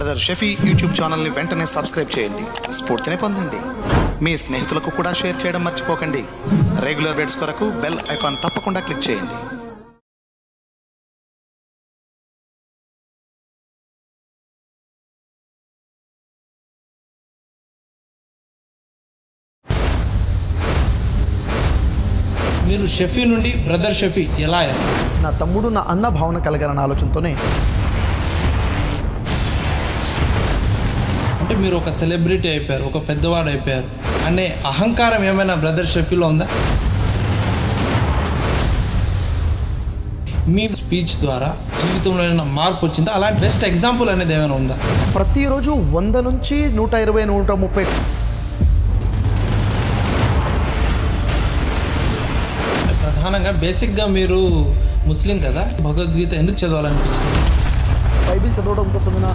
Brother Shafi YouTube ఛానల్ని వెంటనే subscribe చేయండి స్ఫూర్తిని పొందండి మీ స్నేహితులకు కూడా షేర్ చేయడం మర్చిపోకండి రెగ్యులర్ బెడ్స్ కొరకు బెల్ ఐకాన్ తప్పకుండా క్లిక్ చేయండి మీరు షఫీ నుండి బ్రదర్ షఫీ ఎలా అయ్యారు నా తమ్ముడు నా అన్న భావన కలగాలన్న ఆలోచనతోనే అంటే మీరు ఒక సెలబ్రిటీ అయిపోయారు ఒక పెద్దవాడు అయిపోయారు అనే అహంకారం ఏమైనా బ్రదర్ షఫీలో ఉందా మీ స్పీచ్ ద్వారా జీవితంలో ఏమైనా మార్పు వచ్చిందా అలాంటి బెస్ట్ ఎగ్జాంపుల్ అనేది ఏమైనా ఉందా ప్రతిరోజు వంద నుంచి నూట ఇరవై నూట ముప్పై ప్రధానంగా బేసిక్గా మీరు ముస్లిం కదా భగవద్గీత ఎందుకు చదవాలనిపించింది బైబిల్ చదవడం కోసమైనా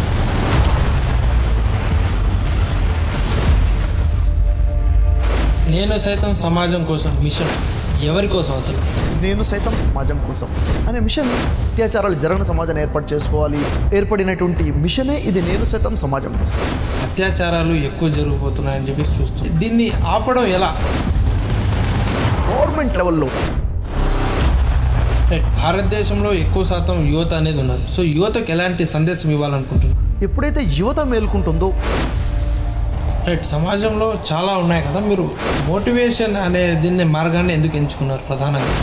నేను సైతం సమాజం కోసం మిషన్ ఎవరి కోసం అసలు నేను సైతం సమాజం కోసం అనే మిషన్ అత్యాచారాలు జరగని సమాజాన్ని ఏర్పాటు చేసుకోవాలి ఏర్పడినటువంటి మిషనే ఇది నేను సైతం సమాజం కోసం అత్యాచారాలు ఎక్కువ జరిగిపోతున్నాయని చెప్పి చూస్తాం దీన్ని ఆపడం ఎలా గవర్నమెంట్ లెవెల్లో రైట్ భారతదేశంలో ఎక్కువ శాతం యువత అనేది ఉన్నారు సో యువతకు ఎలాంటి సందేశం ఇవ్వాలనుకుంటున్నారు ఎప్పుడైతే యువత మేల్కుంటుందో రైట్ సమాజంలో చాలా ఉన్నాయి కదా మీరు మోటివేషన్ అనే దీన్ని మార్గాన్ని ఎందుకు ఎంచుకున్నారు ప్రధానంగా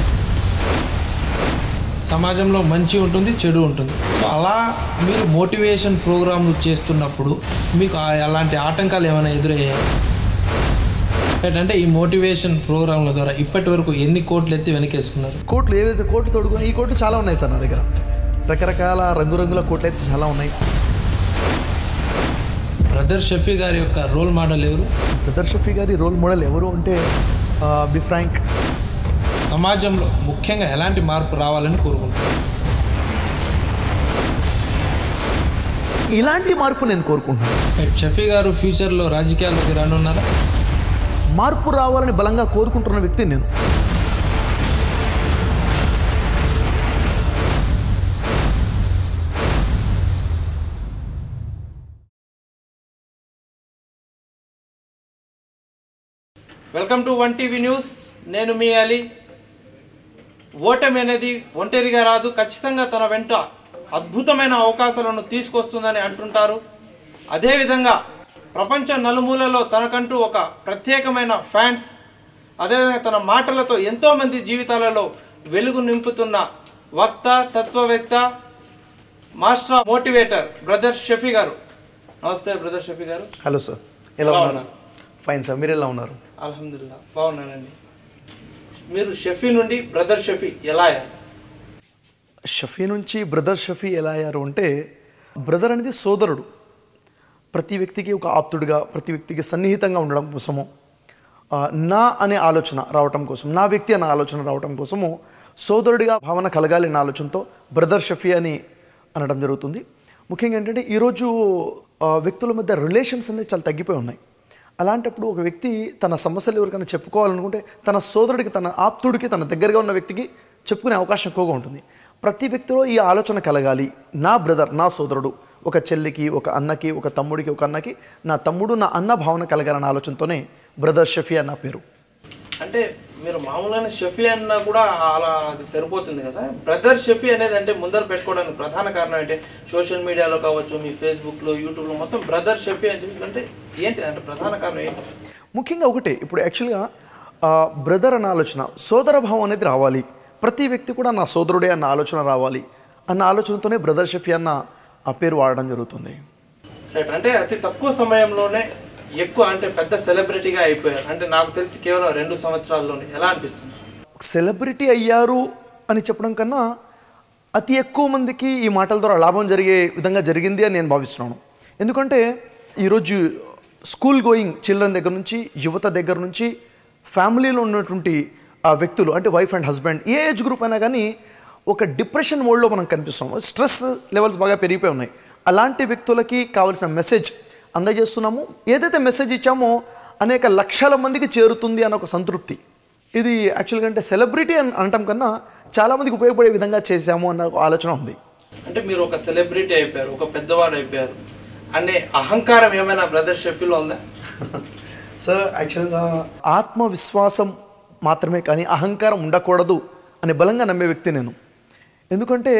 సమాజంలో మంచి ఉంటుంది చెడు ఉంటుంది సో అలా మీరు మోటివేషన్ ప్రోగ్రాంలు చేస్తున్నప్పుడు మీకు ఆ- అలాంటి ఆటంకాలు ఏమైనా ఎదురయ్యాయి రైట్ అంటే ఈ మోటివేషన్ ప్రోగ్రాంల ద్వారా ఇప్పటి వరకు ఎన్ని కోట్లు ఎత్తి వెనకేసుకున్నారు కోట్లు ఏవైతే కోట్లు తొడుగున్నా ఈ కోట్లు చాలా ఉన్నాయి సార్ నా దగ్గర రకరకాల రంగురంగుల కోట్లు అయితే చాలా ఉన్నాయి బ్రదర్ షఫీ గారి యొక్క రోల్ మోడల్ ఎవరు బ్రదర్ షఫీ గారి రోల్ మోడల్ ఎవరు అంటే ఆ, బి ఫ్రాంక్ సమాజంలో ముఖ్యంగా ఎలాంటి మార్పు రావాలని కోరుకుంటున్నారు ఇలాంటి మార్పు నేను కోరుకుంటున్నాను రైట్ షఫీ గారు ఫ్యూచర్లో రాజకీయాల్లోకి రానున్నారా మార్పు రావాలని బలంగా కోరుకుంటున్న వ్యక్తి నేను welcome to one TV news నేను మీ అలీ ఓటమి అనేది ఒంటరిగా రాదు ఖచ్చితంగా తన వెంట అద్భుతమైన అవకాశాలను తీసుకొస్తుందని అంటుంటారు అదేవిధంగా ప్రపంచ నలుమూలలో తనకంటూ ఒక ప్రత్యేకమైన ఫ్యాన్స్ అదేవిధంగా తన మాటలతో ఎంతోమంది జీవితాలలో వెలుగు నింపుతున్న వక్త తత్వవేత్త మాస్టర్ మోటివేటర్ బ్రదర్ షఫీ గారు నమస్తే బ్రదర్ షఫీ గారు హలో సార్ ఎలా ఎలా ఉన్నారు ఉన్నారు? ఫైన్ సార్ మీరు ఎలా ఉన్నారు అల్హమ్దుల్లా బాగున్నానండి మీరు షఫీ నుండి బ్రదర్ షఫీ ఎలా అయ్యారు షఫీ నుంచి బ్రదర్ షఫీ ఎలా అయ్యారు అంటే బ్రదర్ అనేది సోదరుడు ప్రతి వ్యక్తికి ఒక ఆప్తుడిగా ప్రతి వ్యక్తికి సన్నిహితంగా ఉండడం కోసము ఆ, నా అనే ఆలోచన రావటం కోసం నా వ్యక్తి అనే ఆలోచన రావటం కోసము సోదరుడిగా భావన కలగాలి అనే ఆలోచనతో బ్రదర్ షఫీ అని అనడం జరుగుతుంది ముఖ్యంగా ఏంటంటే ఈరోజు ఆ, వ్యక్తుల మధ్య రిలేషన్స్ అనేది చాలా తగ్గిపోయి ఉన్నాయి అలాంటప్పుడు ఒక వ్యక్తి తన సమస్యలు ఎవరికైనా చెప్పుకోవాలనుకుంటే తన సోదరుడికి తన ఆప్తుడికి తన దగ్గరగా ఉన్న వ్యక్తికి చెప్పుకునే అవకాశం ఎక్కువగా ఉంటుంది ప్రతి వ్యక్తిలో ఈ ఆలోచన కలగాలి నా బ్రదర్ నా సోదరుడు ఒక చెల్లికి ఒక అన్నకి ఒక తమ్ముడికి ఒక అన్నకి నా తమ్ముడు నా అన్న భావన కలగాలన్న ఆలోచనతోనే బ్రదర్ షఫీ అన్న పేరు అంటే మీరు మామూలుగానే షఫీ అన్నా కూడా అలా అది సరిపోతుంది కదా బ్రదర్ షఫీ అనేది అంటే ముందర పెట్టుకోవడానికి ప్రధాన కారణం ఏంటి సోషల్ మీడియాలో కావచ్చు మీ ఫేస్బుక్లో యూట్యూబ్లో మొత్తం బ్రదర్ షఫీ అని చెప్పి అంటే ఏంటి అంటే ప్రధాన కారణం ఏంటి ముఖ్యంగా ఒకటే ఇప్పుడు యాక్చువల్గా బ్రదర్ అన్న ఆలోచన సోదర భావం అనేది రావాలి ప్రతి వ్యక్తి కూడా నా సోదరుడే అన్న ఆలోచన రావాలి అన్న ఆలోచనతోనే బ్రదర్ షఫీ అన్న ఆ పేరు వాడడం జరుగుతుంది రైట్ అంటే అతి తక్కువ సమయంలోనే ఎక్కువ అంటే పెద్ద సెలబ్రిటీగా అయిపోయారు అంటే నాకు తెలిసి కేవలం రెండు సంవత్సరాల్లోనే ఎలా అనిపిస్తుంది సెలబ్రిటీ అయ్యారు అని చెప్పడం కన్నా అతి ఎక్కువ మందికి ఈ మాటల ద్వారా లాభం జరిగే విధంగా జరిగింది అని నేను భావిస్తున్నాను ఎందుకంటే ఈరోజు స్కూల్ గోయింగ్ చిల్డ్రన్ దగ్గర నుంచి యువత దగ్గర నుంచి ఫ్యామిలీలో ఉన్నటువంటి ఆ వ్యక్తులు అంటే వైఫ్ అండ్ హస్బెండ్ ఏ ఏజ్ గ్రూప్ అయినా కానీ ఒక డిప్రెషన్ మోడ్లో మనం కనిపిస్తున్నాము స్ట్రెస్ లెవెల్స్ బాగా పెరిగిపోయి ఉన్నాయి అలాంటి వ్యక్తులకి కావాల్సిన మెసేజ్ అందజేస్తున్నాము ఏదైతే మెసేజ్ ఇచ్చామో అనేక లక్షల మందికి చేరుతుంది అన్న ఒక సంతృప్తి ఇది యాక్చువల్గా అంటే సెలబ్రిటీ అని అనటం కన్నా చాలామందికి ఉపయోగపడే విధంగా చేశాము అన్న ఒక ఆలోచన ఉంది అంటే మీరు ఒక సెలబ్రిటీ అయిపోయారు ఒక పెద్దవాడు అయిపోయారు అనే అహంకారం ఏమైనా బ్రదర్ షఫీలో ఉందా సార్ యాక్చువల్గా ఆత్మవిశ్వాసం మాత్రమే కానీ అహంకారం ఉండకూడదు అని బలంగా నమ్మే వ్యక్తి నేను ఎందుకంటే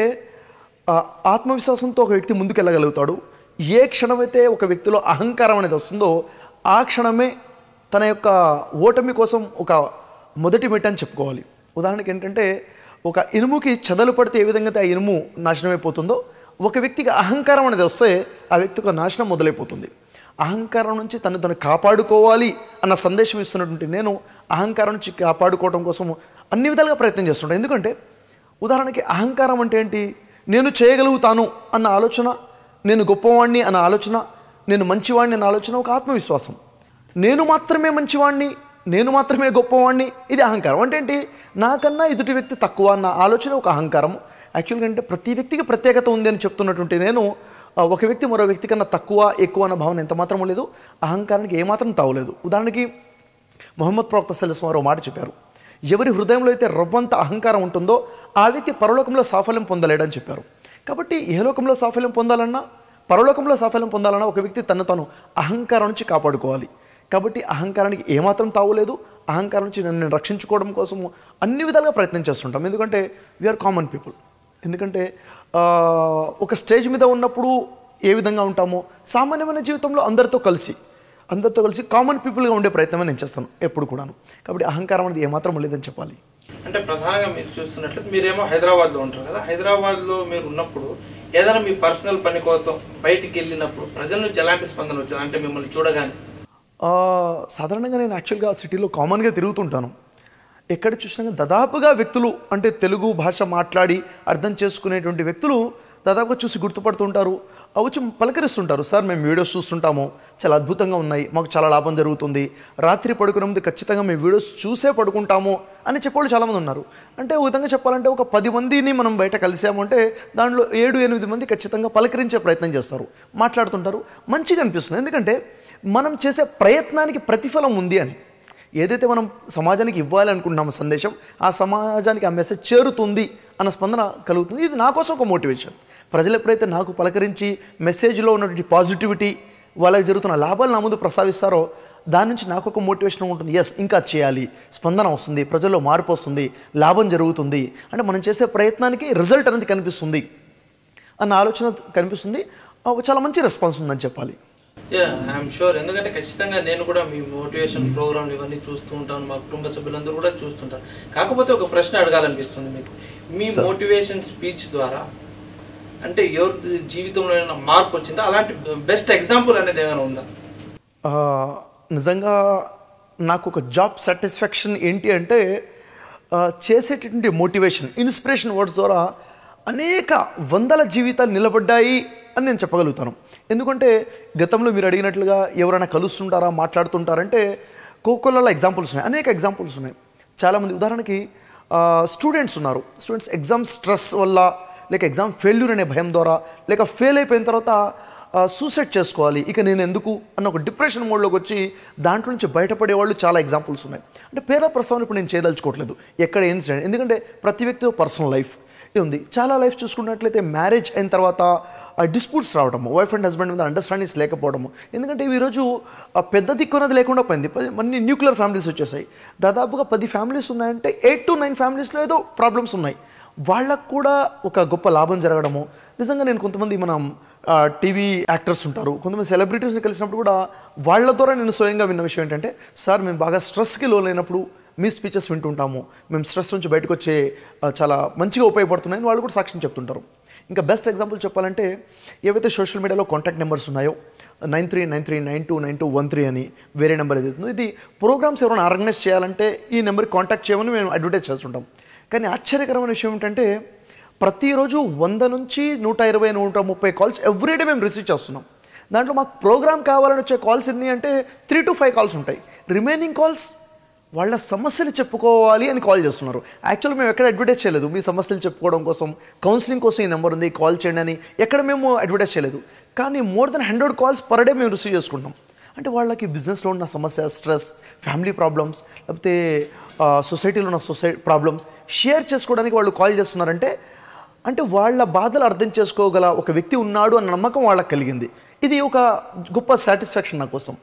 ఆ, ఆత్మవిశ్వాసంతో ఒక వ్యక్తి ముందుకెళ్ళగలుగుతాడు ఏ క్షణమైతే ఒక వ్యక్తిలో అహంకారం అనేది వస్తుందో ఆ క్షణమే తన యొక్క ఓటమి కోసం ఒక మొదటి మెట్టు అని చెప్పుకోవాలి ఉదాహరణకి ఏంటంటే ఒక ఇనుముకి చెదలు పడితే ఏ విధంగా అయితే ఆ ఇనుము నాశనమైపోతుందో ఒక వ్యక్తికి అహంకారం అనేది వస్తే ఆ వ్యక్తి ఒక నాశనం మొదలైపోతుంది అహంకారం నుంచి తను తను కాపాడుకోవాలి అన్న సందేశం ఇస్తున్నటువంటి నేను అహంకారం నుంచి కాపాడుకోవడం కోసం అన్ని విధాలుగా ప్రయత్నం చేస్తుంటాను ఎందుకంటే ఉదాహరణకి అహంకారం అంటే ఏంటి నేను చేయగలుగుతాను అన్న ఆలోచన నేను గొప్పవాణ్ణి అన్న ఆలోచన నేను మంచివాణ్ణి అన్న ఆలోచన ఒక ఆత్మవిశ్వాసం నేను మాత్రమే మంచివాణ్ణి నేను మాత్రమే గొప్పవాణ్ణి ఇది అహంకారం అంటే ఏంటి నాకన్నా ఎదుటి వ్యక్తి తక్కువ అన్న ఆలోచన ఒక అహంకారం యాక్చువల్గా అంటే ప్రతి వ్యక్తికి ప్రత్యేకత ఉంది అని చెప్తున్నటువంటి నేను ఆ, ఒక వ్యక్తి మరో వ్యక్తి కన్నా తక్కువ ఎక్కువ అన్న భావన ఎంత మాత్రం లేదు అహంకారానికి ఏమాత్రం తావులేదు ఉదాహరణకి మొహమ్మద్ ప్రవక్త సల్లాహం వారు ఓ మాట చెప్పారు ఎవరి హృదయంలో అయితే రవ్వంత అహంకారం ఉంటుందో ఆ వ్యక్తి పరలోకంలో సాఫల్యం పొందలేడని చెప్పారు కాబట్టి ఇహలోకంలో సాఫల్యం పొందాలన్నా పరలోకంలో సాఫల్యం పొందాలన్నా ఒక వ్యక్తి తను తాను అహంకారం నుంచి కాపాడుకోవాలి కాబట్టి అహంకారానికి ఏమాత్రం తావులేదు అహంకారం నుంచి నన్ను నేను రక్షించుకోవడం కోసము అన్ని విధాలుగా ప్రయత్నం చేస్తుంటాం ఎందుకంటే వీఆర్ కామన్ పీపుల్ ఎందుకంటే ఆ, ఒక స్టేజ్ మీద ఉన్నప్పుడు ఏ విధంగా ఉంటామో సామాన్యమైన జీవితంలో అందరితో కలిసి అందరితో కలిసి కామన్ పీపుల్గా ఉండే ప్రయత్నమే నేను చేస్తాను ఎప్పుడు కూడాను కాబట్టి అహంకారం అనేది ఏమాత్రం లేదని చెప్పాలి అంటే ప్రధానంగా మీరు చూస్తున్నట్లు మీరేమో హైదరాబాద్లో ఉంటారు కదా హైదరాబాద్లో మీరు ఉన్నప్పుడు ఏదైనా మీ పర్సనల్ పని కోసం బయటికి వెళ్ళినప్పుడు ప్రజల నుంచి ఎలాంటి స్పందన వచ్చింది అంటే మిమ్మల్ని చూడగానే ఆ, సాధారణంగా నేను యాక్చువల్గా సిటీలో కామన్గా తిరుగుతుంటాను ఎక్కడ చూసినా కానీ దాదాపుగా వ్యక్తులు అంటే తెలుగు భాష మాట్లాడి అర్థం చేసుకునేటువంటి వ్యక్తులు దాదాపుగా చూసి గుర్తుపడుతుంటారు ఆ వచ్చి పలకరిస్తుంటారు సార్ మేము వీడియోస్ చూస్తుంటాము చాలా అద్భుతంగా ఉన్నాయి మాకు చాలా లాభం జరుగుతుంది రాత్రి పడుకునే ముందు ఖచ్చితంగా మేము వీడియోస్ చూసే పడుకుంటాము అని చెప్పేవాళ్ళు చాలామంది ఉన్నారు అంటే ఒక విధంగా చెప్పాలంటే ఒక పది మందిని మనం బయట కలిసాము అంటే దాంట్లో ఏడు ఎనిమిది మంది ఖచ్చితంగా పలకరించే ప్రయత్నం చేస్తారు మాట్లాడుతుంటారు మంచిగా అనిపిస్తుంది ఎందుకంటే మనం చేసే ప్రయత్నానికి ప్రతిఫలం ఉంది అని ఏదైతే మనం సమాజానికి ఇవ్వాలి అనుకుంటున్నామో సందేశం ఆ సమాజానికి ఆ మెసేజ్ చేరుతుంది అన్న స్పందన కలుగుతుంది ఇది నా కోసం ఒక మోటివేషన్ ప్రజలు ఎప్పుడైతే నాకు పలకరించి మెసేజ్లో ఉన్నటువంటి పాజిటివిటీ వాళ్ళకి జరుగుతున్న లాభాలు నా ముందు ప్రస్తావిస్తారో దాని నుంచి నాకు ఒక మోటివేషన్ ఉంటుంది ఎస్ ఇంకా చేయాలి స్పందన వస్తుంది ప్రజల్లో మార్పు వస్తుంది లాభం జరుగుతుంది అంటే మనం చేసే ప్రయత్నానికి రిజల్ట్ అనేది కనిపిస్తుంది అన్న ఆలోచన కనిపిస్తుంది ఆ, చాలా మంచి రెస్పాన్స్ ఉందని చెప్పాలి యా ఐఎమ్ షూర్ ఎందుకంటే ఖచ్చితంగా నేను కూడా మీ మోటివేషన్ ప్రోగ్రామ్లు ఇవన్నీ చూస్తూ ఉంటాను మా కుటుంబ సభ్యులందరూ కూడా చూస్తుంటారు కాకపోతే ఒక ప్రశ్న అడగాలనిపిస్తుంది మీకు మీ మోటివేషన్ స్పీచ్ ద్వారా అంటే ఎవరి జీవితంలో ఏమైనా మార్పు వచ్చిందా అలాంటి బెస్ట్ ఎగ్జాంపుల్ అనేది ఏమైనా ఉందా ఆ, నిజంగా నాకు ఒక జాబ్ సాటిస్ఫాక్షన్ ఏంటి అంటే ఆ, చేసేటటువంటి మోటివేషన్ ఇన్స్పిరేషన్ వర్డ్స్ ద్వారా అనేక వందల జీవితాలు నిలబడ్డాయి అని నేను చెప్పగలుగుతాను ఎందుకంటే గతంలో మీరు అడిగినట్లుగా ఎవరైనా కలుస్తుంటారా మాట్లాడుతుంటారంటే కోకోలలో ఎగ్జాంపుల్స్ ఉన్నాయి అనేక ఎగ్జాంపుల్స్ ఉన్నాయి చాలామంది ఉదాహరణకి స్టూడెంట్స్ ఉన్నారు స్టూడెంట్స్ ఎగ్జామ్ స్ట్రెస్ వల్ల లేక ఎగ్జామ్ ఫెయిల్యూర్ అనే భయం ద్వారా లేక ఫెయిల్ అయిపోయిన తర్వాత సూసైడ్ చేసుకోవాలి ఇక నేను ఎందుకు అన్న ఒక డిప్రెషన్ మోడ్లోకి వచ్చి దాంట్లో నుంచి బయటపడే వాళ్ళు చాలా ఎగ్జాంపుల్స్ ఉన్నాయి అంటే పేద ప్రసవం ఇప్పుడు నేను చేయదలుచుకోవట్లేదు ఎక్కడ ఏం చేయండి ఎందుకంటే ప్రతి వ్యక్తి పర్సనల్ లైఫ్ ఇది ఉంది చాలా లైఫ్ చూసుకున్నట్లయితే మ్యారేజ్ అయిన తర్వాత డిస్ప్యూట్స్ రావడము వైఫ్ అండ్ హస్బెండ్ మీద అండర్స్టాండింగ్స్ లేకపోవడము ఎందుకంటే ఇవి ఈరోజు ఆ, పెద్ద దిక్కున్నది లేకుండా పోయింది పది- అన్ని న్యూక్లియర్ ఫ్యామిలీస్ వచ్చేసాయి దాదాపుగా పది ఫ్యామిలీస్ ఉన్నాయంటే ఎయిట్ టు నైన్ ఫ్యామిలీస్లో ఏదో ప్రాబ్లమ్స్ ఉన్నాయి వాళ్ళకు కూడా ఒక గొప్ప లాభం జరగడము నిజంగా నేను కొంతమంది మనం టీవీ యాక్టర్స్ ఉంటారు కొంతమంది సెలబ్రిటీస్ని కలిసినప్పుడు కూడా వాళ్ళ ద్వారా నేను స్వయంగా విన్న విషయం ఏంటంటే సార్ మేము బాగా స్ట్రెస్కి లోనైనప్పుడు మీ స్పీచెస్ వింటుంటాము మేము స్ట్రెస్ నుంచి బయటకు వచ్చే ఆ, చాలా మంచిగా ఉపయోగపడుతున్నాయని వాళ్ళు కూడా సాక్ష్యం చెప్తుంటారు ఇంకా బెస్ట్ ఎగ్జాంపుల్ చెప్పాలంటే ఏవైతే సోషల్ మీడియాలో కాంటాక్ట్ నెంబర్స్ ఉన్నాయో nine three nine three nine two nine two one three అని వేరే నెంబర్ ఏది ఉందో ఇది ప్రోగ్రామ్స్ ఎవరైనా ఆర్గనైజ్ చేయాలంటే ఈ నెంబర్కి కాంటాక్ట్ చేయమని మేము అడ్వర్టైజ్ చేస్తుంటాం కానీ ఆశ్చర్యకరమైన విషయం ఏంటంటే ప్రతిరోజు వంద నుంచి నూట ఇరవై నూట ముప్పై కాల్స్ ఎవ్రీడే మేము రిసీవ్ చేస్తున్నాం దాంట్లో మాకు ప్రోగ్రామ్ కావాలని వచ్చే కాల్స్ ఎన్ని అంటే త్రీ టు ఫైవ్ కాల్స్ ఉంటాయి రిమైనింగ్ కాల్స్ వాళ్ళ సమస్యలు చెప్పుకోవాలి అని కాల్ చేస్తున్నారు యాక్చువల్గా మేము ఎక్కడ అడ్వర్టైజ్ చేయలేదు మీ సమస్యలు చెప్పుకోవడం కోసం కౌన్సిలింగ్ కోసం ఈ నెంబర్ ఉంది కాల్ చేయండి అని ఎక్కడ మేము అడ్వర్టైజ్ చేయలేదు కానీ more than hundred calls per day మేము రిసీవ్ చేసుకుంటాం అంటే వాళ్ళకి బిజినెస్లో ఉన్న సమస్య స్ట్రెస్ ఫ్యామిలీ ప్రాబ్లమ్స్ లేకపోతే సొసైటీలో ఉన్న సొసైటీ ప్రాబ్లమ్స్ షేర్ చేసుకోవడానికి వాళ్ళు కాల్ చేస్తున్నారంటే అంటే వాళ్ళ బాధలు అర్థం చేసుకోగల ఒక వ్యక్తి ఉన్నాడు అన్న నమ్మకం వాళ్ళకి కలిగింది ఇది ఒక గొప్ప సాటిస్ఫాక్షన్ నా కోసం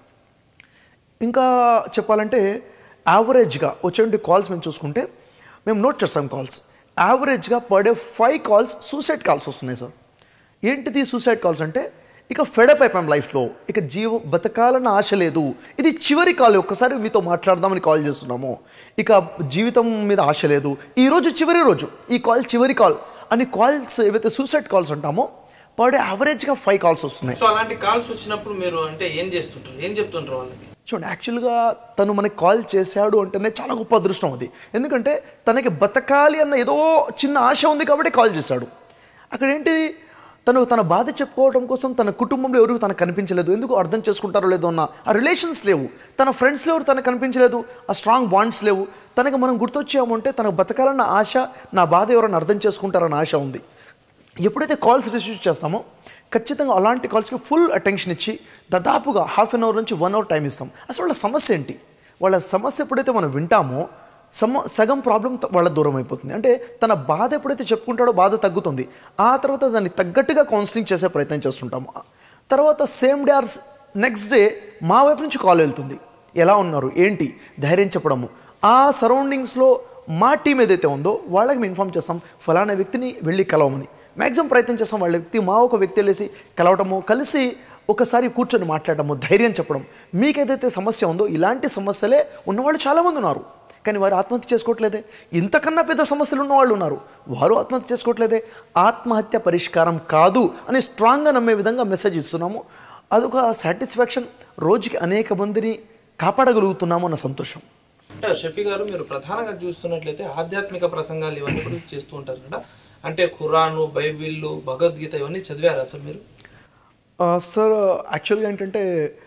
ఇంకా చెప్పాలంటే యావరేజ్గా వచ్చేటువంటి కాల్స్ మేము చూసుకుంటే మేము నోట్ చేస్తాం కాల్స్ యావరేజ్గా per day five calls suicide calls వస్తున్నాయి సార్ ఏంటిది సూసైడ్ కాల్స్ అంటే ఇక ఫెడప్ అయిపోయాం లైఫ్లో ఇక జీవ బతకాలన్న ఆశ లేదు ఇది చివరి కాల్ ఒక్కసారి మీతో మాట్లాడదామని కాల్ చేస్తున్నాము ఇక జీవితం మీద ఆశ లేదు ఈ రోజు చివరి రోజు ఈ కాల్ చివరి కాల్ అని కాల్స్ ఏవైతే సూసైడ్ కాల్స్ అంటామో పర్ డే యావరేజ్గా ఫైవ్ కాల్స్ వస్తున్నాయి సో అలాంటి కాల్స్ వచ్చినప్పుడు మీరు అంటే ఏం చేస్తుంటారు ఏం చెప్తుంటారు వాళ్ళకి చూడండి యాక్చువల్గా తను మనకి కాల్ చేశాడు అంటేనే చాలా గొప్ప అదృష్టం అది ఎందుకంటే తనకి బతకాలి అన్న ఏదో చిన్న ఆశ ఉంది కాబట్టి కాల్ చేశాడు అక్కడ ఏంటి తను తన బాధ చెప్పుకోవడం కోసం తన కుటుంబంలో ఎవరు తనకు కనిపించలేదు ఎందుకు అర్థం చేసుకుంటారో లేదో అన్న ఆ రిలేషన్స్ లేవు తన ఫ్రెండ్స్లో ఎవరు తనకు కనిపించలేదు ఆ స్ట్రాంగ్ బాండ్స్ లేవు తనకు మనం గుర్తొచ్చామంటే తనకు బతకాలన్న ఆశ నా బాధ ఎవరైనా అర్థం చేసుకుంటారన్న ఆశ ఉంది ఎప్పుడైతే కాల్స్ రిసీవ్ చేస్తామో ఖచ్చితంగా అలాంటి కాల్స్కి ఫుల్ అటెన్షన్ ఇచ్చి దాదాపుగా హాఫ్ అన్ అవర్ నుంచి వన్ అవర్ టైం ఇస్తాం అసలు వాళ్ళ సమస్య ఏంటి వాళ్ళ సమస్య ఎప్పుడైతే మనం వింటామో సమ సగం ప్రాబ్లం త- వాళ్ళ దూరం అయిపోతుంది అంటే తన బాధ ఎప్పుడైతే చెప్పుకుంటాడో బాధ తగ్గుతుంది ఆ తర్వాత దాన్ని తగ్గట్టుగా కౌన్సిలింగ్ చేసే ప్రయత్నం చేస్తుంటాము తర్వాత same day or next day మా వైపు నుంచి కాల్ వెళ్తుంది ఎలా ఉన్నారు ఏంటి ధైర్యం చెప్పడము ఆ సరౌండింగ్స్లో మా టీం ఏదైతే ఉందో వాళ్ళకి మేము ఇన్ఫామ్ చేస్తాం ఫలానా వ్యక్తిని వెళ్ళి కలవమని మ్యాక్సిమం ప్రయత్నం చేస్తాం వాళ్ళ వ్యక్తి మా ఒక వ్యక్తి వెళ్ళేసి కలవటము కలిసి ఒకసారి కూర్చొని మాట్లాడటము ధైర్యం చెప్పడం మీకేదైతే సమస్య ఉందో ఇలాంటి సమస్యలే ఉన్నవాళ్ళు చాలామంది ఉన్నారు కానీ వారు ఆత్మహత్య చేసుకోవట్లేదే ఇంతకన్నా పెద్ద సమస్యలు ఉన్నవాళ్ళు ఉన్నారు వారు ఆత్మహత్య చేసుకోవట్లేదే ఆత్మహత్య పరిష్కారం కాదు అని స్ట్రాంగ్గా నమ్మే విధంగా మెసేజ్ ఇస్తున్నాము అదొక సాటిస్ఫాక్షన్ రోజుకి అనేక మందిని కాపాడగలుగుతున్నాము అన్న సంతోషం అంటే షఫీ గారు మీరు ప్రధానంగా చూస్తున్నట్లయితే ఆధ్యాత్మిక ప్రసంగాలు ఇవన్నీ కూడా చేస్తూ ఉంటారు కదా అంటే ఖురాను బైబిళ్ళు భగవద్గీత ఇవన్నీ చదివారు అసలు మీరు ఆ, సార్ యాక్చువల్గా ఏంటంటే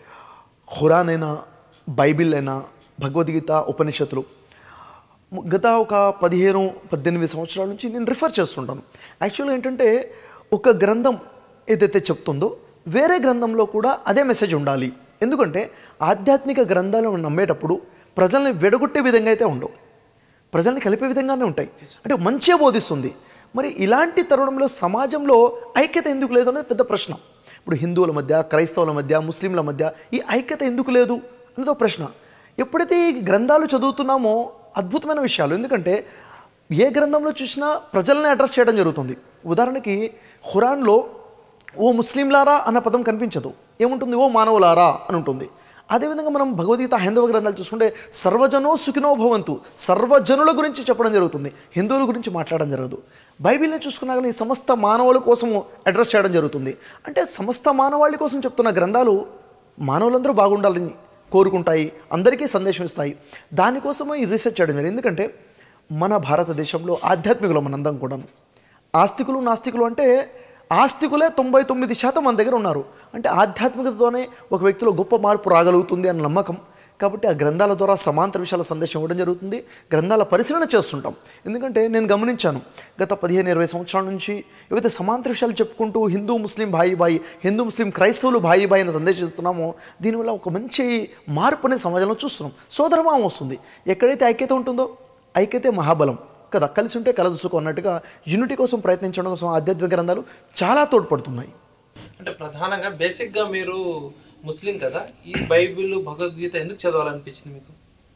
ఖురాన్ అయినా బైబిల్ అయినా భగవద్గీత ఉపనిషత్తులు ము- గత ఒక పదిహేను పద్దెనిమిది సంవత్సరాల నుంచి నేను రిఫర్ చేస్తుంటాను యాక్చువల్గా ఏంటంటే ఒక గ్రంథం ఏదైతే చెప్తుందో వేరే గ్రంథంలో కూడా అదే మెసేజ్ ఉండాలి ఎందుకంటే ఆధ్యాత్మిక గ్రంథాలను నమ్మేటప్పుడు ప్రజల్ని విడగొట్టే విధంగా అయితే ఉండవు ప్రజల్ని కలిపే విధంగానే ఉంటాయి అంటే మంచిగా బోధిస్తుంది మరి ఇలాంటి తరుణంలో సమాజంలో ఐక్యత ఎందుకు లేదు అనేది పెద్ద ప్రశ్న ఇప్పుడు హిందువుల మధ్య క్రైస్తవుల మధ్య ముస్లింల మధ్య ఈ ఐక్యత ఎందుకు లేదు అనేది ఒక ప్రశ్న ఎప్పుడైతే ఈ గ్రంథాలు చదువుతున్నామో అద్భుతమైన విషయాలు ఎందుకంటే ఏ గ్రంథంలో చూసినా ప్రజల్ని అడ్రస్ చేయడం జరుగుతుంది ఉదాహరణకి ఖురాన్లో ఓ ముస్లింలారా అన్న పదం కనిపించదు ఏముంటుంది ఓ మానవులారా అని ఉంటుంది అదేవిధంగా మనం భగవద్గీత హైందవ గ్రంథాలు చూసుకుంటే సర్వజనో సుఖినో భవంతు సర్వజనుల గురించి చెప్పడం జరుగుతుంది హిందువుల గురించి మాట్లాడడం జరగదు బైబిల్ని చూసుకున్నా కానీ సమస్త మానవుల కోసము అడ్రస్ చేయడం జరుగుతుంది అంటే సమస్త మానవాళి కోసం చెప్తున్న గ్రంథాలు మానవులందరూ బాగుండాలని కోరుకుంటాయి అందరికీ సందేశం ఇస్తాయి దానికోసమే ఈ రీసెర్చ్ చేయడం జరిగింది ఎందుకంటే మన భారతదేశంలో ఆధ్యాత్మికులు మనందరం కూడాను ఆస్తికులు నాస్తికులు అంటే ఆస్తికులే తొంభై తొమ్మిది శాతం మన దగ్గర ఉన్నారు అంటే ఆధ్యాత్మికతతోనే ఒక వ్యక్తిలో గొప్ప మార్పు రాగలుగుతుంది అన్న నమ్మకం కాబట్టి ఆ గ్రంథాల ద్వారా సమాంతర విషయాల సందేశం ఇవ్వడం జరుగుతుంది గ్రంథాల పరిశీలన చేస్తుంటాం ఎందుకంటే నేను గమనించాను గత పదిహేను ఇరవై సంవత్సరాల నుంచి ఏవైతే సమాంతర విషయాలు చెప్పుకుంటూ హిందూ ముస్లిం భాయి భాయి హిందూ ముస్లిం క్రైస్తవులు భాయి భాయి అని సందేశం ఇస్తున్నామో దీనివల్ల ఒక మంచి మార్పు అనేది సమాజంలో చూస్తున్నాం సోదరభావం వస్తుంది ఎక్కడైతే ఐక్యత ఉంటుందో ఐక్యతే మహాబలం కదా కలిసి ఉంటే కలదుసుకో అన్నట్టుగా యూనిటీ కోసం ప్రయత్నించడం కోసం ఆధ్యాత్మిక గ్రంథాలు చాలా తోడ్పడుతున్నాయి అంటే ప్రధానంగా బేసిక్గా మీరు ముస్లిం కదా ఈ బైబిల్ భగవద్గీత ఎందుకు చదవాలనిపించింది మీకు